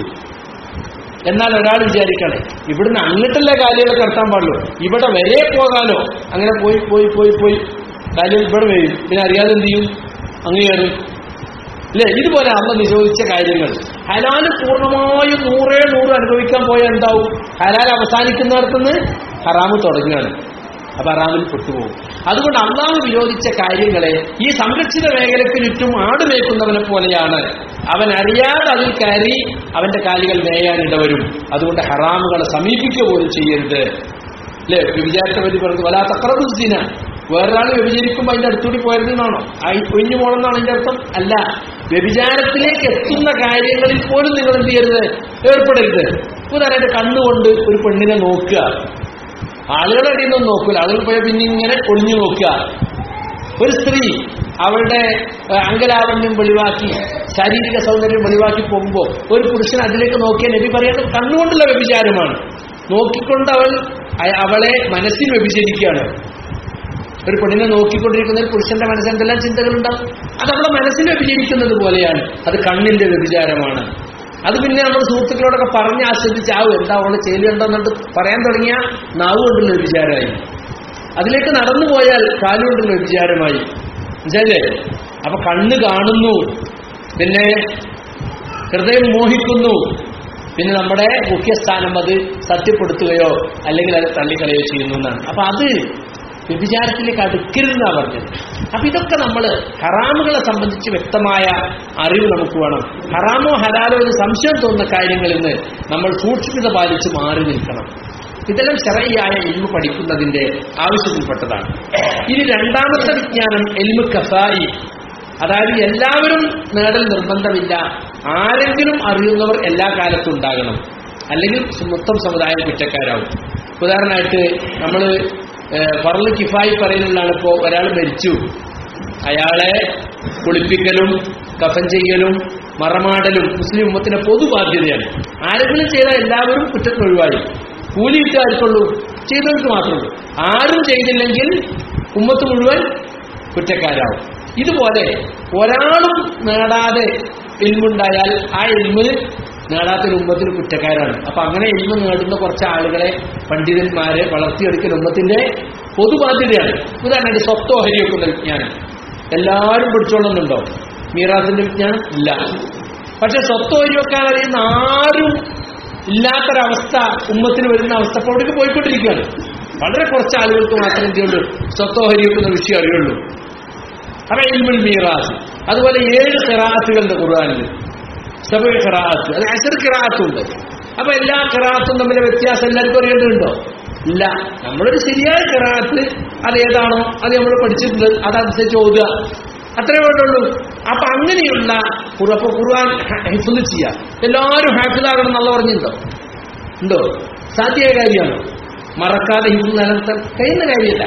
Speaker 1: എന്നാൽ ഒരാൾ വിചാരിക്കണേ ഇവിടുന്ന് അങ്ങോട്ടല്ലേ കാലികളെ കടത്താൻ പാടുള്ളൂ ഇവിടെ വരെ പോകാലോ അങ്ങനെ പോയി പോയി പോയി പോയി കാലികൾ ഇവിടെ വരും പിന്നെ അറിയാതെ എന്ത് ചെയ്യും അങ്ങ് കയറും അല്ലേ ഇതുപോലെ അമ്മ നിരോധിച്ച കാര്യങ്ങൾ ഹലാല് പൂർണ്ണമായും നൂറേ നൂറ് അനുഭവിക്കാൻ പോയാൽ എന്താവും ഹലാൽ അവസാനിക്കുന്നിടത്തുനിന്ന് ഹറാമ് തുടങ്ങുകയാണ് അപ്പൊ ഹറാമിൽ പെട്ടുപോകും അതുകൊണ്ട് അള്ളാഹു വിരോധിച്ച കാര്യങ്ങളെ ഈ സംരക്ഷിത മേഖലയ്ക്ക് ചുറ്റും ആട് മേക്കുന്നവനെ പോലെയാണ് അവൻ അറിയാതെ അതിൽ കയറി അവന്റെ കാലുകൾ മേയാൻ ഇടവരും അതുകൊണ്ട് ഹറാമുകളെ സമീപിക്കുക പോലും ചെയ്യരുത് അല്ലേ വ്യഭിചാരത്തെ പറ്റി പറഞ്ഞു വലാ തക്രബുദ്ദിന വേറൊരാൾ വ്യഭിചരിക്കുമ്പോൾ അതിന്റെ അടുത്തൂടി പോയതെന്നാണോ ആ ഒഴിഞ്ഞു പോകണമെന്നാണ് അതിന്റെ അർത്ഥം അല്ല വ്യഭിചാരത്തിലേക്ക് എത്തുന്ന കാര്യങ്ങളിൽ പോലും നിങ്ങൾ എന്ത് ചെയ്യരുത് ഏർപ്പെടരുത് ഉദാഹരണമായിട്ട് കണ്ണുകൊണ്ട് ഒരു പെണ്ണിനെ നോക്കുക ആളുകളെ അടിയൊന്നും നോക്കൂല ആളുകൾ പോയാൽ പിന്നെ ഇങ്ങനെ ഒളിഞ്ഞു നോക്കുക ഒരു സ്ത്രീ അവളുടെ ഏഹ്, അംഗലാവണ്യം വെളിവാക്കി ശാരീരിക സൗന്ദര്യം വെളിവാക്കി പോകുമ്പോൾ ഒരു പുരുഷൻ അതിലേക്ക് നോക്കിയാൽ നബി പറയുന്നത് കണ്ണുകൊണ്ടുള്ള വ്യഭിചാരമാണ് നോക്കിക്കൊണ്ട് അവൾ അയ- അവളെ മനസ്സിൽ വ്യഭിചരിക്കുകയാണ് ഒരു പെണ്ണിനെ നോക്കിക്കൊണ്ടിരിക്കുന്ന ഒരു പുരുഷന്റെ മനസ്സിൽ എന്തെല്ലാം ചിന്തകളുണ്ടാവും അത് നമ്മുടെ മനസ്സിൽ വ്യഭിചരിക്കുന്നത് പോലെയാണ് അത് കണ്ണിന്റെ വ്യഭിചാരമാണ് അത് പിന്നെ നമ്മുടെ സുഹൃത്തുക്കളോടൊക്കെ പറഞ്ഞ് ആസ്വദിച്ച് ആവും എന്താ അവള് ചെയ്യലുണ്ടെന്നിട്ട് പറയാൻ തുടങ്ങിയ നാവ് കൊണ്ടുള്ള വ്യഭിചാരമായി അതിലേക്ക് നടന്നു പോയാൽ കാലുകൊണ്ടുള്ള വ്യഭിചാരമായി മനസ്സിലല്ലേ അപ്പൊ കണ്ണ് കാണുന്നു പിന്നെ ഹൃദയം മോഹിക്കുന്നു പിന്നെ നമ്മുടെ മുഖ്യസ്ഥാനം അത് സത്യപ്പെടുത്തുകയോ അല്ലെങ്കിൽ അത് തള്ളിക്കളയോ ചെയ്യുന്നു എന്നാണ് അപ്പൊ അത് വ്യഭിചാരത്തിലേക്ക് അടുക്കരുതെന്നാ പറഞ്ഞത് അപ്പൊ ഇതൊക്കെ നമ്മൾ ഹറാമുകളെ സംബന്ധിച്ച് വ്യക്തമായ അറിവ് നമുക്ക് വേണം ഹറാമോ ഹലാലോ എന്ന് സംശയം തോന്നുന്ന കാര്യങ്ങളിൽ നിന്ന് നമ്മൾ സൂക്ഷ്മത പാലിച്ച് മാറി നിൽക്കണം ഇതെല്ലാം ശരയായ എൽമ് പഠിക്കുന്നതിന്റെ ആവശ്യത്തിൽപ്പെട്ടതാണ് ഇനി രണ്ടാമത്തെ വിജ്ഞാനം എൽമ് കസായി അതായത് എല്ലാവരും നേടൽ നിർബന്ധമില്ല ആരെങ്കിലും അറിയുന്നവർ എല്ലാ കാലത്തും ഉണ്ടാകണം അല്ലെങ്കിൽ മൊത്തം സമുദായം കുറ്റക്കാരാവും ഉദാഹരണമായിട്ട് നമ്മൾ പറല് കിഫായി പറയുന്നതാണ് ഇപ്പോൾ ഒരാൾ മരിച്ചു അയാളെ കുളിപ്പിക്കലും കഫൻ ചെയ്യലും മറമാടലും മുസ്ലിം ഉമ്മത്തിന്റെ പൊതു ബാധ്യതയാണ് ആരെങ്കിലും ചെയ്താൽ എല്ലാവരും കുറ്റത്തിന് ഒഴിവായി കൂലി കിട്ടാർക്കുള്ളൂ ചെയ്തവർക്ക് മാത്രമുള്ളൂ ആരും ചെയ്തില്ലെങ്കിൽ ഉമ്മത്ത് മുഴുവൻ കുറ്റക്കാരാവും ഇതുപോലെ ഒരാളും നേടാതെ ഇൽമുണ്ടായാൽ ആ ഇൽമ് നേടാത്ത ഉമ്മത്തിന് കുറ്റക്കാരാണ് അപ്പൊ അങ്ങനെ ഇൽമ നേടുന്ന കുറച്ച് ആളുകളെ പണ്ഡിതന്മാരെ വളർത്തിയെടുക്കൽ ഉമ്മത്തിന്റെ പൊതുബാധ്യതയാണ് ഉദാഹരണമായിട്ട് സ്വത്തോഹരി വെക്കുന്ന വിജ്ഞാനം എല്ലാവരും പിടിച്ചോളുന്നുണ്ടോ മീറാസിന്റെ വിജ്ഞാനം ഇല്ല പക്ഷെ സ്വത്തോഹരി വെക്കാൻ അറിയുന്ന ആരും ഇല്ലാത്തൊരവസ്ഥ ഉമ്മത്തിന് വരുന്ന അവസ്ഥ അപ്പോൾ അവിടേക്ക് പോയിക്കൊണ്ടിരിക്കുകയാണ് വളരെ കുറച്ച് ആളുകൾക്ക് മാത്രമേ എന്ത് ചെയ്യുള്ളൂ സ്വത്തോഹരി വെക്കുന്ന വിഷയം അറിയുള്ളൂ അപ്പൊ ഇൽമുൽ മീറാസ് അതുപോലെ ഏഴ് ഖിറാഅത്തുകളുണ്ട് ഖുർആനിൽ സബ ഖിറാഅത്ത് അത് അസർ ഖിറാഅത്തും ഉണ്ട് അപ്പൊ എല്ലാ ഖിറാഅത്തും തമ്മിലെ വ്യത്യാസം എല്ലാവർക്കും അറിയേണ്ടതുണ്ടോ ഇല്ല നമ്മളൊരു ശരിയായ ഖിറാഅത്ത് അത് ഏതാണോ അത് നമ്മൾ പഠിച്ചിട്ടുണ്ട് അതനുസരിച്ച് ഓതുക അത്രേ വേണ്ടുള്ളൂ അപ്പൊ അങ്ങനെയുള്ള ഖുർ- അപ്പൊ ഖുർആൻ ഹിഫ്ല് ചെയ്യാം എല്ലാവരും ഹാഫിലാകണം എന്നുള്ള പറഞ്ഞിട്ടുണ്ടോ ഉണ്ടോ സാധ്യമായ കാര്യമാണോ മറക്കാതെ ഹിഫ്ല് നിലനിർത്താൻ കഴിയുന്ന കാര്യമല്ല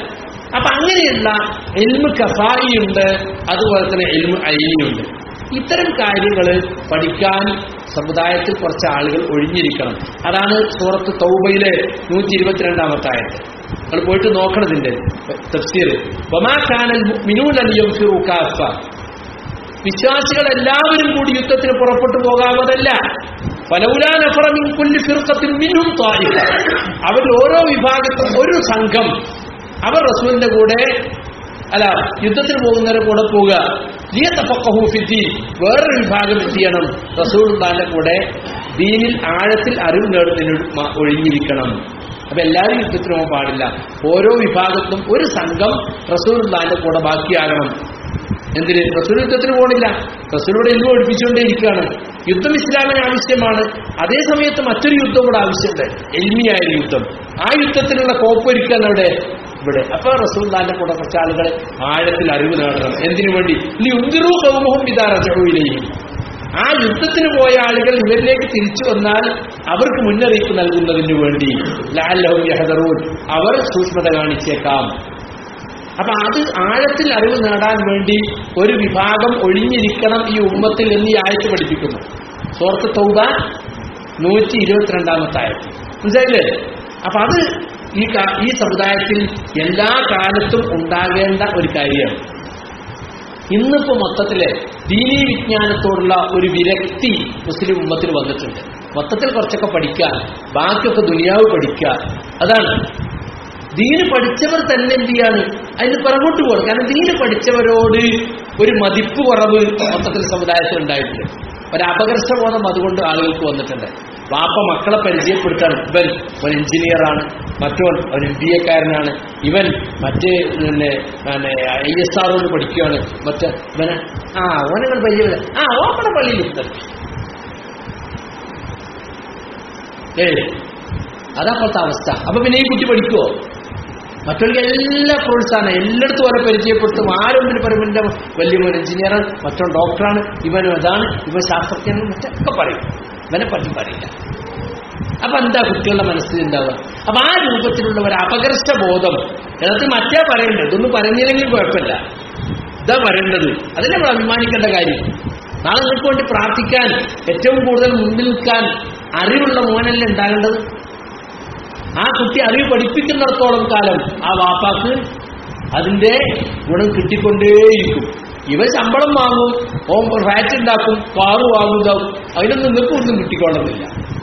Speaker 1: അപ്പൊ അങ്ങനെയുള്ള എൽമ് കഫായിയുണ്ട് അതുപോലെ തന്നെ എൽമ് അയിനിയുണ്ട് ഇത്തരം കാര്യങ്ങൾ പഠിക്കാൻ സമുദായത്തിൽ കുറച്ച് ആളുകൾ ഒഴിഞ്ഞിരിക്കണം അതാണ് സൂറത്ത് തൗബയിലെ നൂറ്റി ഇരുപത്തിരണ്ടാമത്തെ ആയത് നമ്മൾ പോയിട്ട് നോക്കണതിന്റെ തഫ്സീർ വമാക്കാനൽ മിനൂലനിയം ഫിറൂക്കാഫ വിശ്വാസികൾ എല്ലാവരും കൂടി യുദ്ധത്തിന് പുറപ്പെട്ടു പോകാവതല്ല ഫലൗലാ നഫറ മിൻ കുല്ലി ഫിർഖത്തിൻ മിൻഹും ത്വായിഫ അവർ ഓരോ വിഭാഗത്തും ഒരു സംഘം അവർ റസൂലിന്റെ കൂടെ അല്ല യുദ്ധത്തിന് പോകുന്നവരെ കൂടെ പോവുക ലിയതഫഖഹു ഫിദ്ദീൻ വേറൊരു വിഭാഗം എന്ത് ചെയ്യണം റസൂലുള്ളാഹിന്റെ കൂടെ ദീനിൽ ആഴത്തിൽ അറിവ് നേടുന്നതിന് മ- ഒഴിഞ്ഞിരിക്കണം അപ്പൊ എല്ലാവരും യുദ്ധത്തിന് പോകാൻ പാടില്ല ഓരോ വിഭാഗത്തും ഒരു സംഘം റസൂലുള്ളാഹിന്റെ കൂടെ ബാക്കിയാകണം എന്തിന് റസൂൽ യുദ്ധത്തിന് പോകണില്ല റസൂലിവിടെ എല്ലാം ഒഴിപ്പിച്ചുകൊണ്ടേ ഇരിക്കുകയാണ് യുദ്ധം ഇസ്ലാമിന് ആവശ്യമാണ് അതേ സമയത്ത് മറ്റൊരു യുദ്ധം കൂടെ ആവശ്യമുണ്ട് എൽമിയായ ഒരു യുദ്ധം ആ യുദ്ധത്തിനുള്ള കോപ്പൊരുക്കാൻ അവിടെ ഇവിടെ അപ്പൊ റസൂൽദാന്റെ കൂടെ കുറച്ച് ആളുകൾ ആഴത്തിൽ അറിവ് നേടണം എന്തിനു വേണ്ടി ഇനി ഉന്തിറു കൗമുഹും ഇതാറച്ചയിലേയും ആ യുദ്ധത്തിന് പോയ ആളുകൾ ഇവരിലേക്ക് തിരിച്ചു വന്നാൽ അവർക്ക് മുന്നറിയിപ്പ് നൽകുന്നതിന് വേണ്ടി ലാലഹും യഹദറൂൻ അവർ സൂക്ഷ്മത കാണിച്ചേക്കാം അപ്പൊ അത് ആഴത്തിൽ അറിവ് നേടാൻ വേണ്ടി ഒരു വിഭാഗം ഒഴിഞ്ഞിരിക്കണം ഈ ഉമ്മത്തിൽ എന്ന് ഈ ആയത്ത് പഠിപ്പിക്കുന്നു സോർത്ത് തൗബ നൂറ്റി ഇരുപത്തിരണ്ടാമത്തെ ആയത്ത് മനസ്സിലായില്ലേ അപ്പൊ അത് ഈ കാ- ഈ സമുദായത്തിൽ എല്ലാ കാലത്തും ഉണ്ടാകേണ്ട ഒരു കാര്യമാണ് ഇന്നിപ്പോ മൊത്തത്തില് ദീനീ വിജ്ഞാനത്തോടുള്ള ഒരു വിരക്തി മുസ്ലിം ഉമ്മത്തിൽ വന്നിട്ടുണ്ട് മൊത്തത്തിൽ കുറച്ചൊക്കെ പഠിക്കുക ബാക്കിയൊക്കെ ദുനിയാവ് പഠിക്കുക അതാണ് ദീന് പഠിച്ചവർ തന്നെ എന്ത് ചെയ്യാണ് അതിന് പുറകോട്ട് പോകണം കാരണം ദീന് പഠിച്ചവരോട് ഒരു മതിപ്പ് കുറവ് മൊത്തത്തിൽ സമുദായത്തിൽ ഉണ്ടായിട്ടുണ്ട് ഒരു അപകർഷബോധം അതുകൊണ്ട് ആളുകൾക്ക് വന്നിട്ടുണ്ട് വാപ്പ മക്കളെ പരിചയപ്പെടുത്താണ് ഇവൻ ഒരു എഞ്ചിനീയറാണ് മറ്റവൻ ഒരു എം ബി എക്കാരനാണ് ഇവൻ മറ്റേ പിന്നെ പിന്നെ ഐ എസ് ആറോട് പഠിക്കുകയാണ് മറ്റേ ഇവനെ ആ ഓനങ്ങൾ പരിചയമില്ല ആ ഓപ്പണ പള്ളിയിൽ ഇരുത്തൽ ഏ അതാ അപ്പോഴത്തെ അവസ്ഥ അപ്പൊ പിന്നെ ഈ കുട്ടി പഠിക്കുവോ മറ്റവർക്ക് എല്ലാ പ്രോത്സാഹനം എല്ലായിടത്തും ഓരോ പരിചയപ്പെടുത്തും ആരൊന്നിന് പറയുമ്പോൾ വലിയ ഒരു എഞ്ചിനീയർ മറ്റവൻ ഡോക്ടറാണ് ഇവനും അതാണ് ഇവൻ ശാസ്ത്രജ്ഞൻ മറ്റൊക്കെ പറയും ഇവനെ പറ്റി പറയില്ല അപ്പൊ എന്താ കുട്ടികളുടെ മനസ്സിൽ ഉണ്ടാവുക അപ്പൊ ആ രൂപത്തിലുള്ള ഒരു അപകർഷ ബോധം എന്നിട്ട് മറ്റേ പറയണ്ടത് ഇതൊന്നും പറയുന്നില്ലെങ്കിലും കുഴപ്പമില്ല ഇതാ പറയേണ്ടത് അതല്ലേ നമ്മൾ അഭിമാനിക്കേണ്ട കാര്യം നാളെ നിങ്ങൾക്ക് വേണ്ടി പ്രാർത്ഥിക്കാൻ ഏറ്റവും കൂടുതൽ മുന്നിൽ നിൽക്കാൻ അറിവുള്ള മോനല്ലേ ഉണ്ടാകേണ്ടത് ആ കുട്ടി അറിവ് പഠിപ്പിക്കുന്നിടത്തോളം കാലം ആ വാപ്പാക്ക് അതിന്റെ ഗുണം കിട്ടിക്കൊണ്ടേയിരിക്കും ഇവ ശമ്പളം വാങ്ങും ഓം റാറ്റ് ഉണ്ടാക്കും കാറ് വാങ്ങും അതിനൊന്നും നിങ്ങൾക്ക് ഒന്നും കിട്ടിക്കൊള്ളുന്നില്ല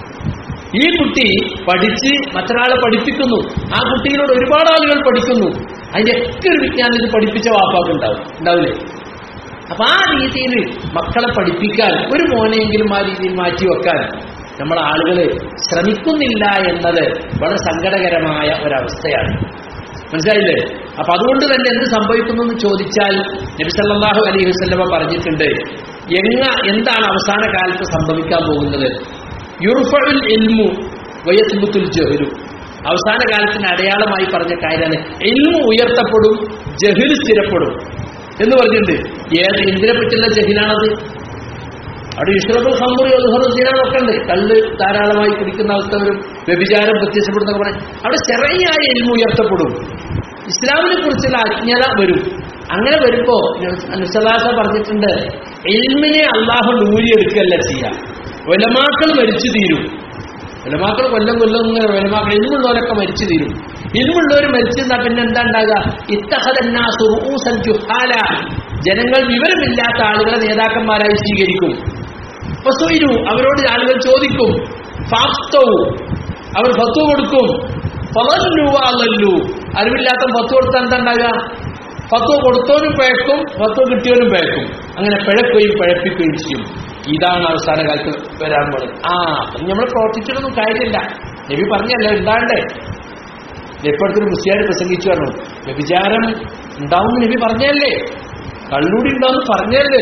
Speaker 1: ഈ കുട്ടി പഠിച്ച് മറ്റൊരാളെ പഠിപ്പിക്കുന്നു ആ കുട്ടികളോട് ഒരുപാട് ആളുകൾ പഠിക്കുന്നു അതിന്റെ ഒക്കെ ഒരു വിജ്ഞാനം ഇത് പഠിപ്പിച്ച വാപ്പാക്ക് ഉണ്ടാവും ഉണ്ടാവില്ലേ അപ്പൊ ആ രീതിയിൽ മക്കളെ പഠിപ്പിക്കാൻ ഒരു മോനെയെങ്കിലും ആ രീതിയിൽ മാറ്റി വെക്കാൻ നമ്മൾ ആളുകൾ ശ്രമിക്കുന്നില്ല എന്നത് വളരെ സങ്കടകരമായ ഒരവസ്ഥയാണ് മനസ്സിലായില്ലേ അപ്പൊ അതുകൊണ്ട് തന്നെ എന്ത് സംഭവിക്കുന്നു എന്ന് ചോദിച്ചാൽ നബി സല്ലല്ലാഹു അലൈഹി വസല്ലമ പറഞ്ഞിട്ടുണ്ട് എങ്ങ എന്താണ് അവസാന കാലത്ത് സംഭവിക്കാൻ പോകുന്നത് യുർഫഉൽ ഇൽമു വയസ്ബുത്തുൽ ജഹ്ലു അവസാന കാലത്തിന്റെ അടയാളമായി പറഞ്ഞ കാര്യമാണ് ഇൽമു ഉയർത്തപ്പെടും ജഹിൽ സ്ഥിരപ്പെടും എന്ന് പറഞ്ഞിട്ടുണ്ട് ഏത് എന്തിനെ പറ്റിയുള്ള ജഹിലാണത് അവിടെ ഇഷ്റബുൽ ഹമ്മറി ഒതുഹറുദ്ദീനൊക്കെ ഉണ്ട് കള്ള് ധാരാളമായി കുടിക്കുന്ന അവസ്ഥവരും വ്യഭിചാരം വ്യത്യസ്തപ്പെടുന്നൊക്കെ പറയാം അവിടെ ചെറിയായ എൽമ ഉയർത്തപ്പെടും ഇസ്ലാമിനെ കുറിച്ചുള്ള അജ്ഞത വരും അങ്ങനെ വരുമ്പോ അനുസലാസ പറഞ്ഞിട്ടുണ്ട് എൽമിനെ അള്ളാഹു ഊരിയെടുക്കല്ല ചെയ്യാം ഒലമാക്കൾ മരിച്ചു തീരും ഒലമാക്കൾ കൊല്ലം കൊല്ലം ഇങ്ങനെ ഒലമാക്കൾ ഇൽമുള്ളവരൊക്കെ മരിച്ചു തീരും ഇൽമുള്ളവർ മരിച്ചെന്നാ പിന്നെ എന്താ ഉണ്ടാകുക ഇത്തഹദന്നാസു റൂസൻ ജുഹാല ജനങ്ങൾ വിവരമില്ലാത്ത ആളുകളെ നേതാക്കന്മാരായി സ്വീകരിക്കും ഫസുയിരു അവരോട് ആളുകൾ ചോദിക്കും ഫാസ്തവു അവർ ഫത്വ കൊടുക്കും ഫലല്ലു അല്ലല്ലു അറിവില്ലാത്ത ഫത്വ കൊടുത്താൽ എന്താ ഉണ്ടാകുക ഫത്വ കൊടുത്തവനും പിഴക്കും ഫത്വ കിട്ടിയവനും പിഴക്കും അങ്ങനെ പിഴക്കുകയും പിഴപ്പിക്കുകയും ചെയ്യും ഇതാണ് അവസാന കാലത്ത് വരാൻ പോകുന്നത് ആ അപ്പം നമ്മൾ പ്രവർത്തിച്ചിട്ടൊന്നും കാര്യമില്ല നബി പറഞ്ഞല്ലേ ഉണ്ടാണ്ടേ എപ്പോഴത്തൊരു മുസ്ലിയാർ പ്രസംഗിച്ചു പറഞ്ഞു വ്യഭിചാരം ഉണ്ടാവും നബി പറഞ്ഞല്ലേ കള്ളൂടി ഉണ്ടാവും പറഞ്ഞല്ലേ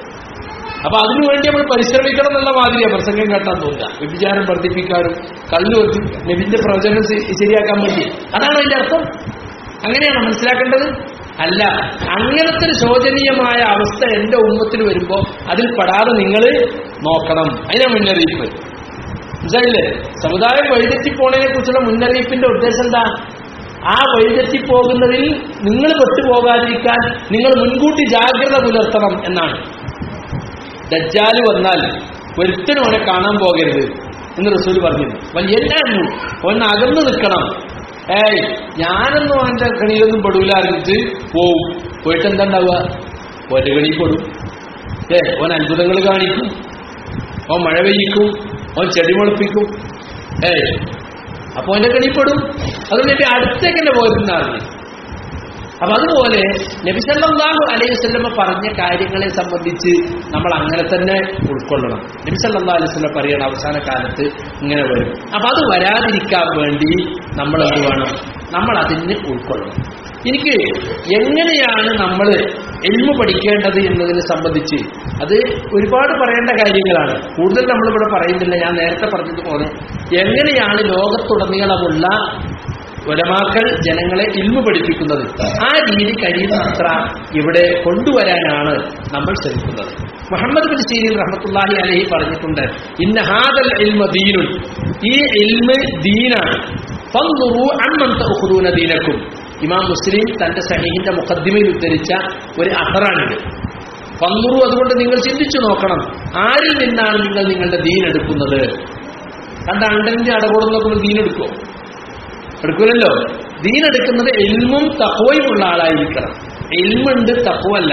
Speaker 1: അപ്പൊ അതിനുവേണ്ടി നമ്മൾ പരിശ്രമിക്കണം എന്നുള്ള മാതിരിയാ പ്രസംഗം കേട്ടാൻ തോന്നുക വ്യഭിചാരം വർദ്ധിപ്പിക്കാനും കള്ളു വർദ്ധി- നബിന്റെ പ്രവചനം ശ- ശരിയാക്കാൻ വേണ്ടി അതാണ് അതിന്റെ അർത്ഥം അങ്ങനെയാണ് മനസ്സിലാക്കേണ്ടത് അല്ല അങ്ങനത്തെ ഒരു ശോചനീയമായ അവസ്ഥ എന്റെ ഉമ്മത്തിൽ വരുമ്പോ അതിൽ പെടാതെ നിങ്ങൾ നോക്കണം അതിനാ മുന്നറിയിപ്പ് മനസ്സിലായില്ലേ സമുദായം വഴിതെറ്റി പോണതിനെ കുറിച്ചുള്ള മുന്നറിയിപ്പിന്റെ ഉദ്ദേശം എന്താ ആ വഴിതെറ്റി പോകുന്നതിൽ നിങ്ങൾ പെട്ടുപോകാതിരിക്കാൻ നിങ്ങൾ മുൻകൂട്ടി ജാഗ്രത പുലർത്തണം എന്നാണ് ദജ്ജാല് വന്നാൽ ഒരുത്തനും അവനെ കാണാൻ പോകരുത് എന്ന് റസൂൽ പറഞ്ഞിരുന്നു വലിയ എല്ലാവരും ഒന്ന് അകന്നു നിൽക്കണം ഏയ് ഞാനൊന്നും അവന്റെ കണിയിലൊന്നും പെടൂല അറിഞ്ഞിട്ട് പോവും പോയിട്ട് എന്താ ഉണ്ടാവുക ഓന്റെ കണി പെടും ഏ ഓൻ അത്ഭുതങ്ങൾ കാണിക്കും ഓൻ മഴ പെയ്യിക്കും ഓൻ ചെടി മുളപ്പിക്കും ഏയ് അപ്പൊ ഓന്റെ കണിപ്പെടും അതുകൊണ്ട് അടുത്തേക്ക് തന്നെ പോയിരുന്നാണ് അപ്പൊ അതുപോലെ നബിസല്ലാഹു അലൈഹി വസല്ലമ പറഞ്ഞ കാര്യങ്ങളെ സംബന്ധിച്ച് നമ്മൾ അങ്ങനെ തന്നെ ഉൾക്കൊള്ളണം നബിസല്ലാ അലൈഹി വസല്ലം പറയണം അവസാന കാലത്ത് ഇങ്ങനെ വരും അപ്പൊ അത് വരാതിരിക്കാൻ വേണ്ടി നമ്മൾ എന്ത് വേണം നമ്മൾ അതിന് ഉൾക്കൊള്ളണം എനിക്ക് എങ്ങനെയാണ് നമ്മൾ എൽമ പഠിക്കേണ്ടത് എന്നതിനെ സംബന്ധിച്ച് അത് ഒരുപാട് പറയേണ്ട കാര്യങ്ങളാണ് കൂടുതൽ നമ്മളിവിടെ പറയുന്നില്ല ഞാൻ നേരത്തെ പറഞ്ഞതുപോലെ എങ്ങനെയാണ് ലോകത്തുടനീളമുള്ള ഉലമാക്കൾ ജനങ്ങളെ ഇൽമു പഠിപ്പിക്കുന്നത് ആ രീതി കഴിയുന്നത്ര ഇവിടെ കൊണ്ടുവരാനാണ് നമ്മൾ ശ്രമിക്കുന്നത് മുഹമ്മദ് ബിൻ സീരീൻ റഹ്മത്തുള്ളാഹി അലഹി പറഞ്ഞിട്ടുണ്ട് ഇന്ന ഹാദൽ ഇൽമ ദീനുൻ ഈ ഇൽമ് ദീനാണ് ഫൻദുറു അമ്മൻ തഅഖുദൂന ദീനക്കും ഇമാം മുസ്ലിം തന്റെ സഹീഹിന്റെ മുഖദ്ദിമയിൽ ഉദ്ധരിച്ച ഒരു അസറാണിത് ഫൻദുറു അതുകൊണ്ട് നിങ്ങൾ ചിന്തിച്ചു നോക്കണം ആരിൽ നിന്നാണ് നിങ്ങൾ നിങ്ങളുടെ ദീൻ എടുക്കുന്നത് കണ്ട അണ്ടന്റെ അടകൊടുന്നൊക്കെ ദീൻ എടുക്കുമോ എടുക്കൂലല്ലോ ദീൻ എടുക്കുന്നത് എൽമും തഹവയും ഉള്ള ആളായിരിക്കണം എൽമുണ്ട് തഹവല്ല